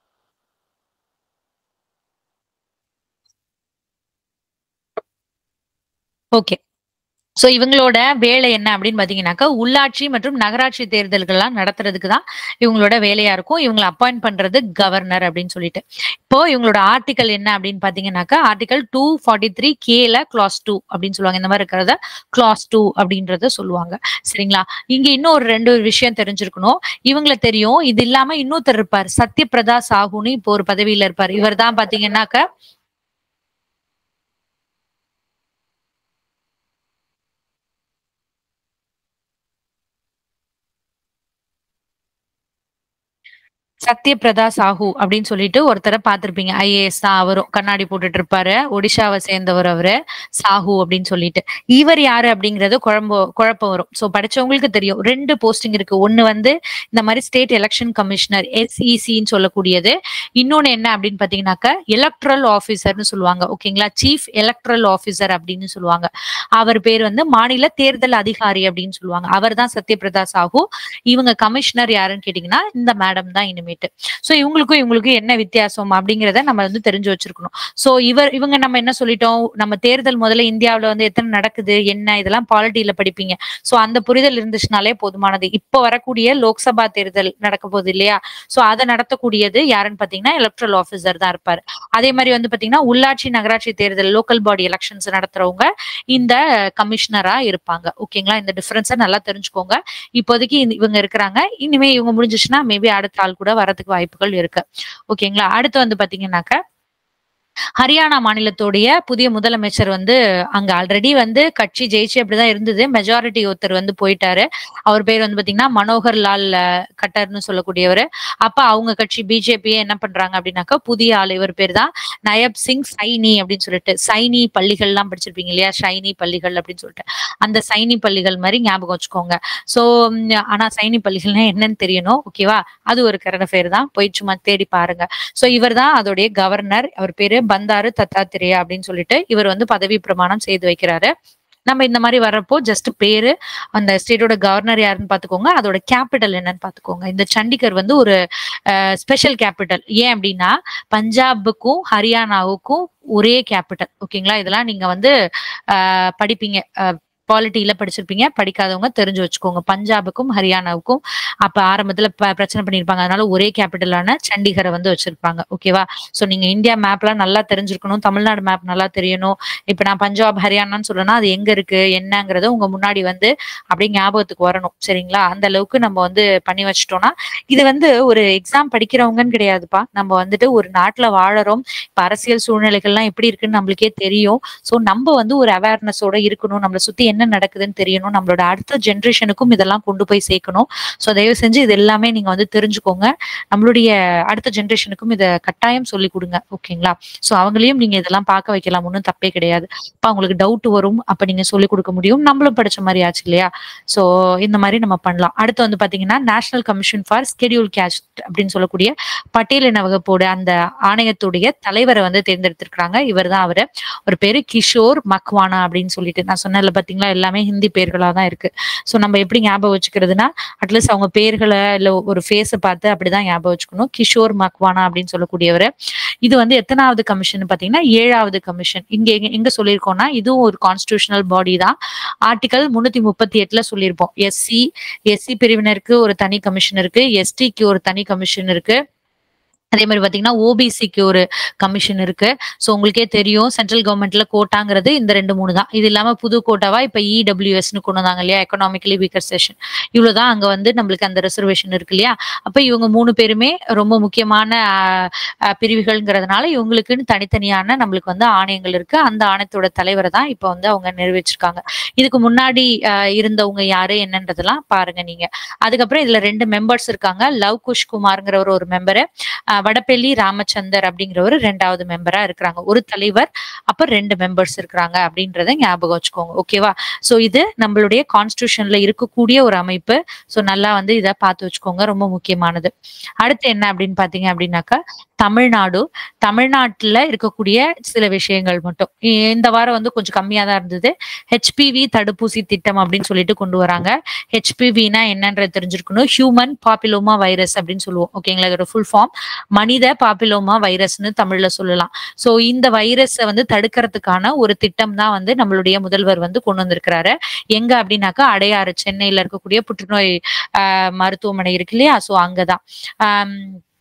ஓகே சோ இவங்களோட வேலை என்ன அப்படின்னு பாத்தீங்கன்னாக்கா உள்ளாட்சி மற்றும் நகராட்சி தேர்தல்கள்லாம் நடத்துறதுக்கு தான் இவங்களோட வேலையா இருக்கும் இவங்களை அப்பாயிண்ட் பண்றது கவர்னர் அப்படின்னு சொல்லிட்டு இப்போ இவங்களோட ஆர்டிகல் என்ன அப்படின்னு பாத்தீங்கன்னாக்கா ஆர்டிகல் டூ ஃபார்ட்டி த்ரீ கேல கிளாஸ் டூ அப்படின்னு சொல்லுவாங்க இந்த மாதிரி இருக்கிறத கிளாஸ் டூ அப்படின்றத சொல்லுவாங்க சரிங்களா இங்க இன்னும் ஒரு ரெண்டு விஷயம் தெரிஞ்சிருக்கணும் இவங்கள தெரியும் இது இல்லாம இன்னொருத்தர் இருப்பார் சத்யபிரதா சாஹூன்னு இப்போ ஒரு பதவியில இருப்பார் இவர் தான் பாத்தீங்கன்னாக்கா சத்யபிரதா சாஹூ அப்படின்னு சொல்லிட்டு ஒருத்தரை பார்த்திருப்பீங்க ஐஏஎஸ் தான் அவரும் கண்ணாடி போட்டுட்டு இருப்பாரு ஒடிஷாவை சேர்ந்தவர் அவரு சாஹூ அப்படின்னு சொல்லிட்டு இவர் யாரு அப்படிங்கறது குழம்பு குழப்பம் வரும் சோ படிச்சவங்களுக்கு தெரியும் ரெண்டு போஸ்டிங் இருக்கு ஒண்ணு வந்து இந்த மாதிரி ஸ்டேட் எலெக்ஷன் கமிஷனர் எஸ்இசின்னு சொல்லக்கூடியது இன்னொன்னு என்ன அப்படின்னு பாத்தீங்கன்னாக்க எலக்ட்ரல் ஆபீசர்னு சொல்லுவாங்க ஓகேங்களா சீஃப் எலக்ட்ரல் ஆபீசர் அப்படின்னு சொல்லுவாங்க அவர் பேர் வந்து மாநில தேர்தல் அதிகாரி அப்படின்னு சொல்லுவாங்க அவர் தான் சத்யபிரதா சாஹூ இவங்க கமிஷனர் யாருன்னு கேட்டீங்கன்னா இந்த மேடம் தான் இனிமேட்டு சோ இவங்களுக்கும் இவங்களுக்கும் என்ன வித்தியாசம் அப்படிங்கறத நம்ம வந்து தெரிஞ்சு வச்சிருக்கணும் சோ இவர் இவங்க நம்ம என்ன சொல்லிட்டோம் நம்ம தேர்தல் முதல்ல இந்தியாவுல வந்து எத்தனை நடக்குது என்ன இதெல்லாம் பாலிட்டியில படிப்பீங்க சோ அந்த புரிதல் இருந்துச்சுனாலே போதுமானது இப்போ வரக்கூடிய லோக்சபா தேர்தல் நடக்க போகுது இல்லையா சோ அதை நடத்தக்கூடியது யாருன்னு பாத்தீங்கன்னா எலக்ட்ரல் ஆபீசர் தான் இருப்பாரு அதே மாதிரி வந்து பாத்தீங்கன்னா உள்ளாட்சி நகராட்சி தேர்தல் லோக்கல் பாடி எலெக்ஷன்ஸ் நடத்துறவங்க இந்த கமிஷனரா இருப்பாங்க ஓகேங்களா இந்த டிஃபரன்ஸை நல்லா தெரிஞ்சுக்கோங்க இப்போதைக்கு இந்த- இவங்க இருக்கிறாங்க இனிமே இவங்க முடிஞ்சிச்சுன்னா மேபி அடுத்த ஆள் கூட வரதுக்கு வாய்ப்புகள் இருக்கு ஓகேங்களா அடுத்து வந்து பாத்தீங்கன்னாக்க ஹரியானா மாநிலத்துடைய புதிய முதலமைச்சர் வந்து அங்க ஆல்ரெடி வந்து கட்சி ஜெயிச்சு அப்படிதான் இருந்தது மெஜாரிட்டி ஒருத்தர் வந்து போயிட்டாரு அவர் பேர் வந்து பாத்தீங்கன்னா மனோகர் லால் அஹ், கட்டர்னு சொல்லக்கூடியவர் அப்ப அவங்க கட்சி பிஜேபி என்ன பண்றாங்க அப்படின்னாக்கா புதிய ஆள் இவர் பேர் தான் நயப் சிங் சைனி அப்படின்னு சொல்லிட்டு சைனி பள்ளிகள் எல்லாம் படிச்சிருப்பீங்க இல்லையா ஷைனி பள்ளிகள் அப்படின்னு சொல்லிட்டு அந்த சைனி பள்ளிகள் மாதிரி ஞாபகம் வச்சுக்கோங்க சோ ஆனா சைனி பள்ளிகள்னா என்னன்னு தெரியணும் ஓகேவா அது ஒரு கரண்ட் அஃபேர் தான் போய் சும்மா தேடி பாருங்க சோ இவர் தான் அதோடைய கவர்னர் அவர் பேரு பந்தாரு தத்தாத்திரேயா அப்படின்னு சொல்லிட்டு இவர் வந்து பதவி பிரமாணம் செய்து வைக்கிறாரு நம்ம இந்த மாதிரி வர்றப்போ ஜஸ்ட் பேரு அந்த ஸ்டேட்டோட கவர்னர் யாருன்னு பாத்துக்கோங்க அதோட கேபிட்டல் என்னன்னு பாத்துக்கோங்க இந்த சண்டிகர் வந்து ஒரு ஸ்பெஷல் கேபிட்டல் ஏன் அப்படின்னா பஞ்சாபுக்கும் ஹரியானாவுக்கும் ஒரே கேபிட்டல் ஓகேங்களா இதெல்லாம் நீங்க வந்து அஹ், படிப்பீங்க பாலிட்டியில படிச்சிருப்பீங்க படிக்காதவங்க தெரிஞ்சு வச்சுக்கோங்க பஞ்சாபுக்கும் ஹரியானாவுக்கும் அப்ப ஆரம்பத்துல ப- பிரச்சனை பண்ணிருப்பாங்க அதனால ஒரே கேபிட்டலான சண்டிகரை வந்து வச்சிருப்பாங்க ஓகேவா சோ நீங்க இந்தியா மேப்லாம் நல்லா தெரிஞ்சிருக்கணும் தமிழ்நாடு மேப் நல்லா தெரியணும் இப்ப நான் பஞ்சாப் ஹரியானான்னு சொல்றேன்னா அது எங்க இருக்கு என்னங்கறது உங்க முன்னாடி வந்து அப்படியே ஞாபகத்துக்கு வரணும் சரிங்களா அந்த அளவுக்கு நம்ம வந்து பண்ணி வச்சிட்டோம்னா இது வந்து ஒரு எக்ஸாம் படிக்கிறவங்கன்னு கிடையாதுப்பா நம்ம வந்துட்டு ஒரு நாட்டுல வாழறோம் இப்ப அரசியல் சூழ்நிலைகள்லாம் எப்படி இருக்குன்னு நம்மளுக்கே தெரியும் சோ நம்ம வந்து ஒரு அவேர்னஸோட இருக்கணும் நம்மளை சுத்தி என்ன நடக்குதுன்னு தெரியணும் நம்மளோட அடுத்த ஜென்ரேஷனுக்கும் இதெல்லாம் கொண்டு போய் சேர்க்கணும் சோ தயவு செஞ்சு இது எல்லாமே நீங்க வந்து தெரிஞ்சுக்கோங்க நம்மளுடைய அடுத்த ஜென்ரேஷனுக்கும் இதை கட்டாயம் சொல்லி கொடுங்க ஓகேங்களா சோ அவங்களையும் நீங்க இதெல்லாம் பார்க்க வைக்கலாம் ஒன்றும் தப்பே கிடையாது அப்ப அவங்களுக்கு டவுட் வரும் அப்ப நீங்க சொல்லி கொடுக்க முடியும் நம்மளும் படிச்ச மாதிரி ஆச்சு இல்லையா சோ இந்த மாதிரி நம்ம பண்ணலாம் அடுத்து வந்து பாத்தீங்கன்னா national commission for schedule caste அப்படின்னு சொல்லக்கூடிய பட்டியலின வகுப்போட அந்த ஆணையத்துடைய தலைவரை வந்து தேர்ந்தெடுத்திருக்கிறாங்க இவர் தான் அவரு ஒரு பேரு கிஷோர் மக்வானா அப்படின்னு சொல்லிட்டு நான் சொன்னதுல பாத்தீங்களா எல்லாமே ஹிந்தி பேர்களா தான் இருக்கு சோ நம்ம எப்படி ஞாபகம் வச்சுக்கிறதுனா அட்லீஸ்ட் அவங்க பேர்களை இல்ல ஒரு ஃபேஸை பார்த்து அப்படிதான் ஞாபகம் வச்சுக்கணும் கிஷோர் மக்வானா அப்படின்னு சொல்லக்கூடியவர் இது வந்து எத்தனாவது கமிஷன் பாத்தீங்கன்னா ஏழாவது கமிஷன் இங்க எங்க- எங்க சொல்லியிருக்கோம்னா இதுவும் ஒரு கான்ஸ்டியூஷனல் பாடி தான் ஆர்டிகல் முன்னூத்தி முப்பத்தி எட்டுல சொல்லியிருப்போம் எஸ்சி எஸ்சி பிரிவினருக்கு ஒரு தனி கமிஷன் இருக்கு எஸ்டிக்கு ஒரு தனி கமிஷன் இருக்கு அதே மாதிரி பாத்தீங்கன்னா ஓபிசிக்கு ஒரு கமிஷன் இருக்கு சோ உங்களுக்கே தெரியும் சென்ட்ரல் கவர்மெண்ட்ல கோட்டாங்கிறது இந்த ரெண்டு மூணு தான் இது இல்லாம புது கோட்டாவா இப்ப இடபிள்யூஎஸ்னு கொண்டு வந்தாங்க இல்லையா எக்கனாமிக்கலி வீக்கர் செஷன் இவ்வளவுதான் அங்க வந்து நம்மளுக்கு அந்த ரிசர்வேஷன் இருக்கு இல்லையா அப்ப இவங்க மூணு பேருமே ரொம்ப முக்கியமான ஆஹ், ஆஹ், பிரிவுகள்ங்கிறதுனால இவங்களுக்குன்னு தனித்தனியான நம்மளுக்கு வந்து ஆணையங்கள் இருக்கு அந்த ஆணையத்தோட தலைவரை தான் இப்ப வந்து அவங்க நிறைவேற்றிருக்காங்க இதுக்கு முன்னாடி ஆஹ், இருந்தவங்க யாரு என்னன்றதெல்லாம் பாருங்க நீங்க அதுக்கப்புறம் இதுல ரெண்டு மெம்பர்ஸ் இருக்காங்க லவ் குஷ் குமார்ங்கிறவர் ஒரு மெம்பரு வடபெல்லி ராமச்சந்தர் அப்படிங்கிறவர் ரெண்டாவது மெம்பரா இருக்கிறாங்க ஒரு தலைவர் அப்ப ரெண்டு மெம்பர்ஸ் இருக்கிறாங்க அப்படின்றத ஞாபகம் வச்சுக்கோங்க ஓகேவா சோ இது நம்மளுடைய கான்ஸ்டியூஷன்ல இருக்கக்கூடிய ஒரு அமைப்பு சோ நல்லா வந்து இதை பார்த்து வச்சுக்கோங்க ரொம்ப முக்கியமானது அடுத்து என்ன அப்படின்னு பாத்தீங்க அப்படின்னாக்கா தமிழ்நாடு தமிழ்நாட்டுல இருக்கக்கூடிய சில விஷயங்கள் மட்டும் இ- இந்த வாரம் வந்து கொஞ்சம் கம்மியா தான் இருந்தது ஹெச்பிவி தடுப்பூசி திட்டம் அப்படின்னு சொல்லிட்டு கொண்டு வராங்க ஹெச்பிவினா என்னன்றது தெரிஞ்சிருக்கணும் ஹியூமன் பாப்பிலோமா வைரஸ் அப்படின்னு சொல்லுவோம் ஓகேங்களா இதோட ஃபுல் ஃபார்ம் மனித பாப்பிலோமா வைரஸ்னு தமிழ்ல சொல்லலாம் சோ இந்த வைரஸை வந்து தடுக்கிறதுக்கான ஒரு திட்டம் தான் வந்து நம்மளுடைய முதல்வர் வந்து கொண்டு வந்திருக்கிறாரு எங்க அப்படின்னாக்கா அடையாறு சென்னையில இருக்கக்கூடிய புற்றுநோய் ஆஹ், மருத்துவமனை இருக்கு இல்லையா சோ அங்கதான் ஆம்,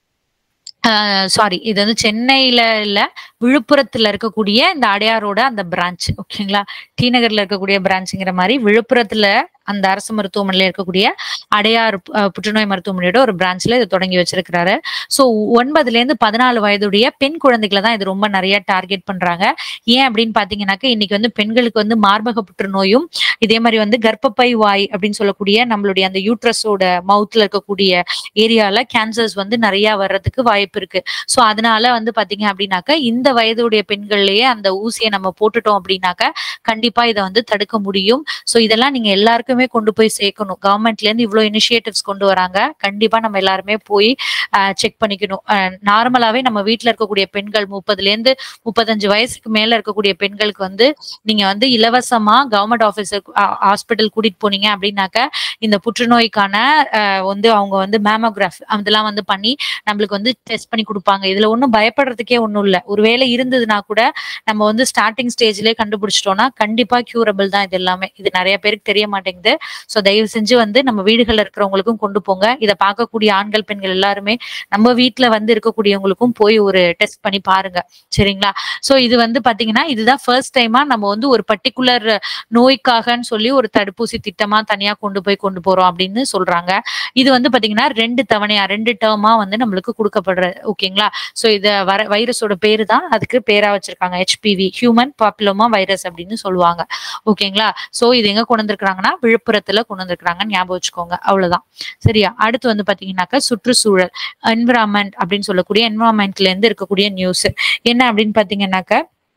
சாரி இது வந்து சென்னையில இல்ல விழுப்புரத்துல இருக்கக்கூடிய இந்த அடையாரோட அந்த பிரான்ச் ஓகேங்களா டி நகர்ல இருக்கக்கூடிய பிரான்ச்ங்கிற மாதிரி விழுப்புரத்துல அந்த அரசு மருத்துவமனையில இருக்கக்கூடிய அடையார் அஹ், புற்றுநோய் மருத்துவமனையோட ஒரு பிரான்ச்ல இதை தொடங்கி வச்சிருக்கிறாரு சோ ஒன்பதுல இருந்து பதினாலு வயதுடைய பெண் குழந்தைகளை தான் இது ரொம்ப நிறைய டார்கெட் பண்றாங்க ஏன் அப்படின்னு பாத்தீங்கன்னாக்க இன்னைக்கு வந்து பெண்களுக்கு வந்து மார்பக புற்றுநோயும் இதே மாதிரி வந்து கர்ப்பப்பை வாய் அப்படின்னு சொல்லக்கூடிய நம்மளுடைய அந்த யூட்ரஸோட மவுத்ல இருக்கக்கூடிய ஏரியால கேன்சர்ஸ் வந்து நிறைய வர்றதுக்கு வாய்ப்பு இருக்கு சோ அதனால வந்து பாத்தீங்க அப்படின்னாக்க இந்த வயதுடைய பெண்கள்லயே அந்த ஊசியை நம்ம போட்டுட்டோம் அப்படின்னாக்க கண்டிப்பா இதை வந்து தடுக்க முடியும் சோ இதெல்லாம் நீங்க எல்லாருக்குமே கொண்டு போய் சேர்க்கணும் கவர்மெண்ட்ல இருந்து இவ்வளவு இனிஷியேட்டிவ்ஸ் கொண்டு வராங்க கண்டிப்பா நம்ம எல்லாருமே போய் செக் பண்ணிக்கணும் நார்மலாவே நம்ம வீட்ல இருக்கக்கூடிய பெண்கள் முப்பதுல இருந்து முப்பத்தஞ்சு வயசுக்கு மேல இருக்கக்கூடிய பெண்களுக்கு வந்து நீங்க வந்து இலவசமா கவர்மெண்ட் ஆபீஸர் ஹாஸ்பிட்டல் கூட்டிட்டு போனீங்க அப்படின்னாக்க இந்த புற்றுநோய்க்கான அஹ், வந்து அவங்க வந்து மேமோகிராஃப் அதெல்லாம் வந்து பண்ணி நம்மளுக்கு வந்து டெஸ்ட் பண்ணி கொடுப்பாங்க இதுல ஒன்றும் பயப்படுறதுக்கே ஒன்றும் இல்லை ஒருவேளை இருந்ததுன்னா கூட நம்ம வந்து ஸ்டார்டிங் ஸ்டேஜ்லயே கண்டுபிடிச்சிட்டோம்னா கண்டிப்பா கியூரபிள் தான் இது எல்லாமே இது நிறைய பேருக்கு தெரிய மாட்டேங்குது சேர்ந்து சோ தயவு செஞ்சு வந்து நம்ம வீடுகள்ல இருக்கிறவங்களுக்கும் கொண்டு போங்க இதை பார்க்கக்கூடிய ஆண்கள் பெண்கள் எல்லாருமே நம்ம வீட்ல வந்து இருக்கக்கூடியவங்களுக்கும் போய் ஒரு டெஸ்ட் பண்ணி பாருங்க சரிங்களா சோ இது வந்து பாத்தீங்கன்னா இதுதான் ஃபர்ஸ்ட் டைமா நம்ம வந்து ஒரு பர்டிகுலர் நோய்க்காகன்னு சொல்லி ஒரு தடுப்பூசி திட்டமா தனியா கொண்டு போய் கொண்டு போறோம் அப்படின்னு சொல்றாங்க இது வந்து பாத்தீங்கன்னா ரெண்டு தவணையா ரெண்டு டேர்மா வந்து நம்மளுக்கு கொடுக்கப்படுற ஓகேங்களா சோ இத வர வைரஸோட பேரு தான் அதுக்கு பேரா வச்சிருக்காங்க ஹெச்பிவி ஹியூமன் பாப்புலோமா வைரஸ் அப்படின்னு சொல்லுவாங்க ஓகேங்களா சோ இது எங்க கொண்டு வந்திருக்காங்கன்னா விழுப்புரத்துல கொண்டு வந்திருக்காங்கன்னு ஞாபகம் வச்சுக்கோங்க அவ்வளவுதான் சரியா அடுத்து வந்து பாத்தீங்கன்னாக்கா சுற்றுச்சூழல் என்விரான்மெண்ட் அப்படின்னு சொல்லக்கூடிய என்விரான்மெண்ட்ல இருந்து இருக்கக்கூடிய நியூஸ் என்ன அப்படின்னு பாத்தீங்கன்னாக்க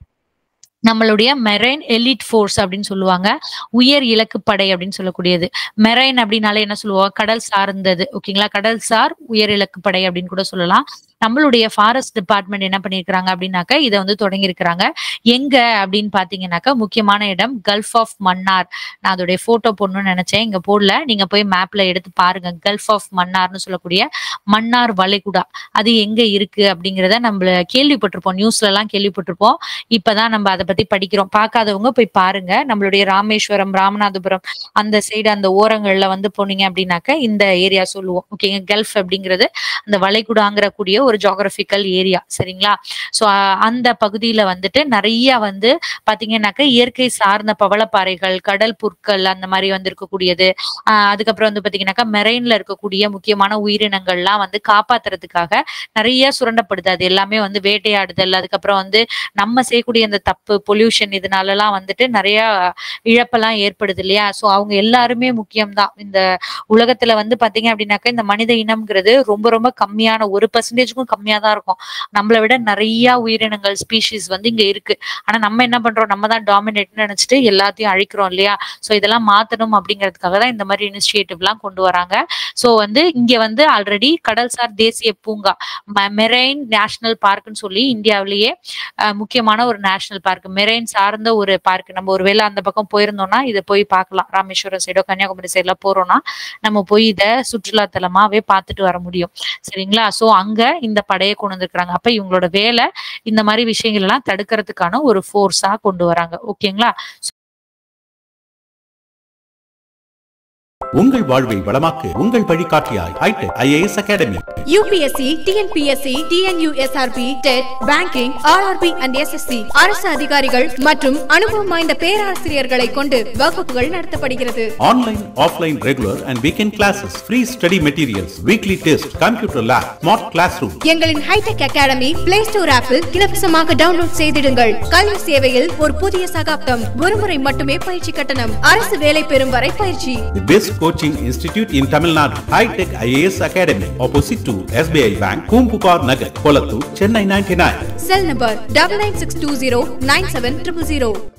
நம்மளுடைய மெரைன் எலிட் ஃபோர்ஸ் அப்படின்னு சொல்லுவாங்க உயர் இலக்கு படை அப்படின்னு சொல்லக்கூடியது மெரைன் அப்படின்னாலே என்ன சொல்லுவோம் கடல் சார்ந்தது ஓகேங்களா கடல் சார் உயர் இலக்கு படை அப்படின்னு கூட சொல்லலாம் நம்மளுடைய ஃபாரஸ்ட் டிபார்ட்மெண்ட் என்ன பண்ணிருக்காங்க அப்படின்னாக்க இதை வந்து தொடங்கி இருக்கிறாங்க எங்க அப்படின்னு பாத்தீங்கன்னாக்கா முக்கியமான இடம் கல்ஃப் ஆஃப் மன்னார் நான் அதோடைய போட்டோ போடணும்னு நினைச்சேன் இங்க போடல நீங்க போய் மேப்ல எடுத்து பாருங்க கல்ஃப் ஆஃப் மன்னார்னு சொல்லக்கூடிய மன்னார் வளைகுடா அது எங்க இருக்கு அப்படிங்கிறத நம்ம கேள்விப்பட்டிருப்போம் நியூஸ்ல எல்லாம் கேள்விப்பட்டிருப்போம் இப்பதான் நம்ம அதை பத்தி படிக்கிறோம் பார்க்காதவங்க போய் பாருங்க நம்மளுடைய ராமேஸ்வரம் ராமநாதபுரம் அந்த சைடு அந்த ஓரங்கள்ல வந்து போனீங்க அப்படின்னாக்க இந்த ஏரியா சொல்லுவோம் ஓகேங்க கல்ஃப் அப்படிங்கிறது அந்த வளைகுடாங்கிற கூடிய ஒரு ஜியாகிரபிக்கல் ஏரியா சரிங்களா சோ அந்த பகுதியில வந்துட்டு நிறைய வந்து பாத்தீங்கன்னாக்க இயற்கை சார்ந்த பவளப்பாறைகள் கடல் புற்கள் அந்த மாதிரி வந்து இருக்கக்கூடியது ஆஹ் அதுக்கப்புறம் வந்து பாத்தீங்கன்னாக்கா மெரைன்ல இருக்கக்கூடிய முக்கியமான உயிரினங்கள்லாம் வந்து காப்பாத்துறதுக்காக நிறைய சுரண்டப்படுது அது எல்லாமே வந்து வேட்டையாடுதல் அதுக்கப்புறம் வந்து நம்ம செய்யக்கூடிய இந்த தப்பு பொல்யூஷன் இதனால எல்லாம் வந்துட்டு நிறைய இழப்பெல்லாம் ஏற்படுது இல்லையா சோ அவங்க எல்லாருமே முக்கியம்தான் இந்த உலகத்துல வந்து பாத்தீங்க அப்படின்னாக்கா இந்த மனித இனம்ங்கிறது ரொம்ப ரொம்ப கம்மியான ஒரு பர்சன்டேஜுக்கும் கம்மியா தான் இருக்கும் நம்மளை விட நிறைய உயிரினங்கள் ஸ்பீஷிஸ் வந்து இங்க இருக்கு ஆனா நம்ம என்ன பண்றோம் நம்ம தான் டாமினேட்னு நினைச்சிட்டு எல்லாத்தையும் அழிக்கிறோம் இல்லையா சோ இதெல்லாம் மாத்தணும் அப்படிங்கிறதுக்காக தான் இந்த மாதிரி இனிஷியேட்டிவ் எல்லாம் கொண்டு வராங்க சோ வந்து இங்க வந்து ஆல்ரெடி கடல்சார் தேசிய பூங்கா மெரைன் நேஷனல் பார்க்னு சொல்லி இந்தியாவிலேயே அஹ், முக்கியமான ஒரு நேஷனல் பார்க் மெரைன் சார்ந்த ஒரு பார்க் நம்ம ஒருவேளை அந்த பக்கம் போயிருந்தோம்னா இதை போய் பார்க்கலாம் ராமேஸ்வரம் சைடோ கன்னியாகுமரி சைட்ல போறோம்னா நம்ம போய் இதை சுற்றுலா தலமாவே பார்த்துட்டு வர முடியும் சரிங்களா சோ அங்க இந்த படையை கொண்டு வந்திருக்கிறாங்க அப்ப இவங்களோட வேலை இந்த மாதிரி விஷயங்கள் எல்லாம் தடுக்கிறதுக்கான ஒரு ஃபோர்ஸா கொண்டு வராங்க ஓகேங்களா உங்கள் வாழ்வை வளமாக்கு உங்கள் வழிகாட்டியாய் hitech IAS academy UPSC TNPSC TNUSRB TET banking RRB and SSC அரசு அதிகாரிகள் மற்றும் அனுபவம் வாய்ந்த பேராசிரியர்களை கொண்டு வகுப்புகள் நடத்தப்படுகிறது online offline regular and weekend classes free study materials weekly test computer lab smart class room எங்களின் ஹைடெக் அகாடமி பிளே ஸ்டோர் ஆப்பில் இலவசமாக டவுன்லோட் செய்திடுங்கள் கல்வி சேவையில் ஒரு புதிய சகாப்தம் ஒருமுறை மட்டுமே பயிற்சி கட்டணம் அரசு வேலை பெறும் வரை பயிற்சி The best coaching institute in Tamil Nadu. High-Tech IAS Academy. Opposite to SBI Bank, Kumpupar Nagar, Kolattur, Chennai 99. Cell number double nine six two zero nine seven triple zero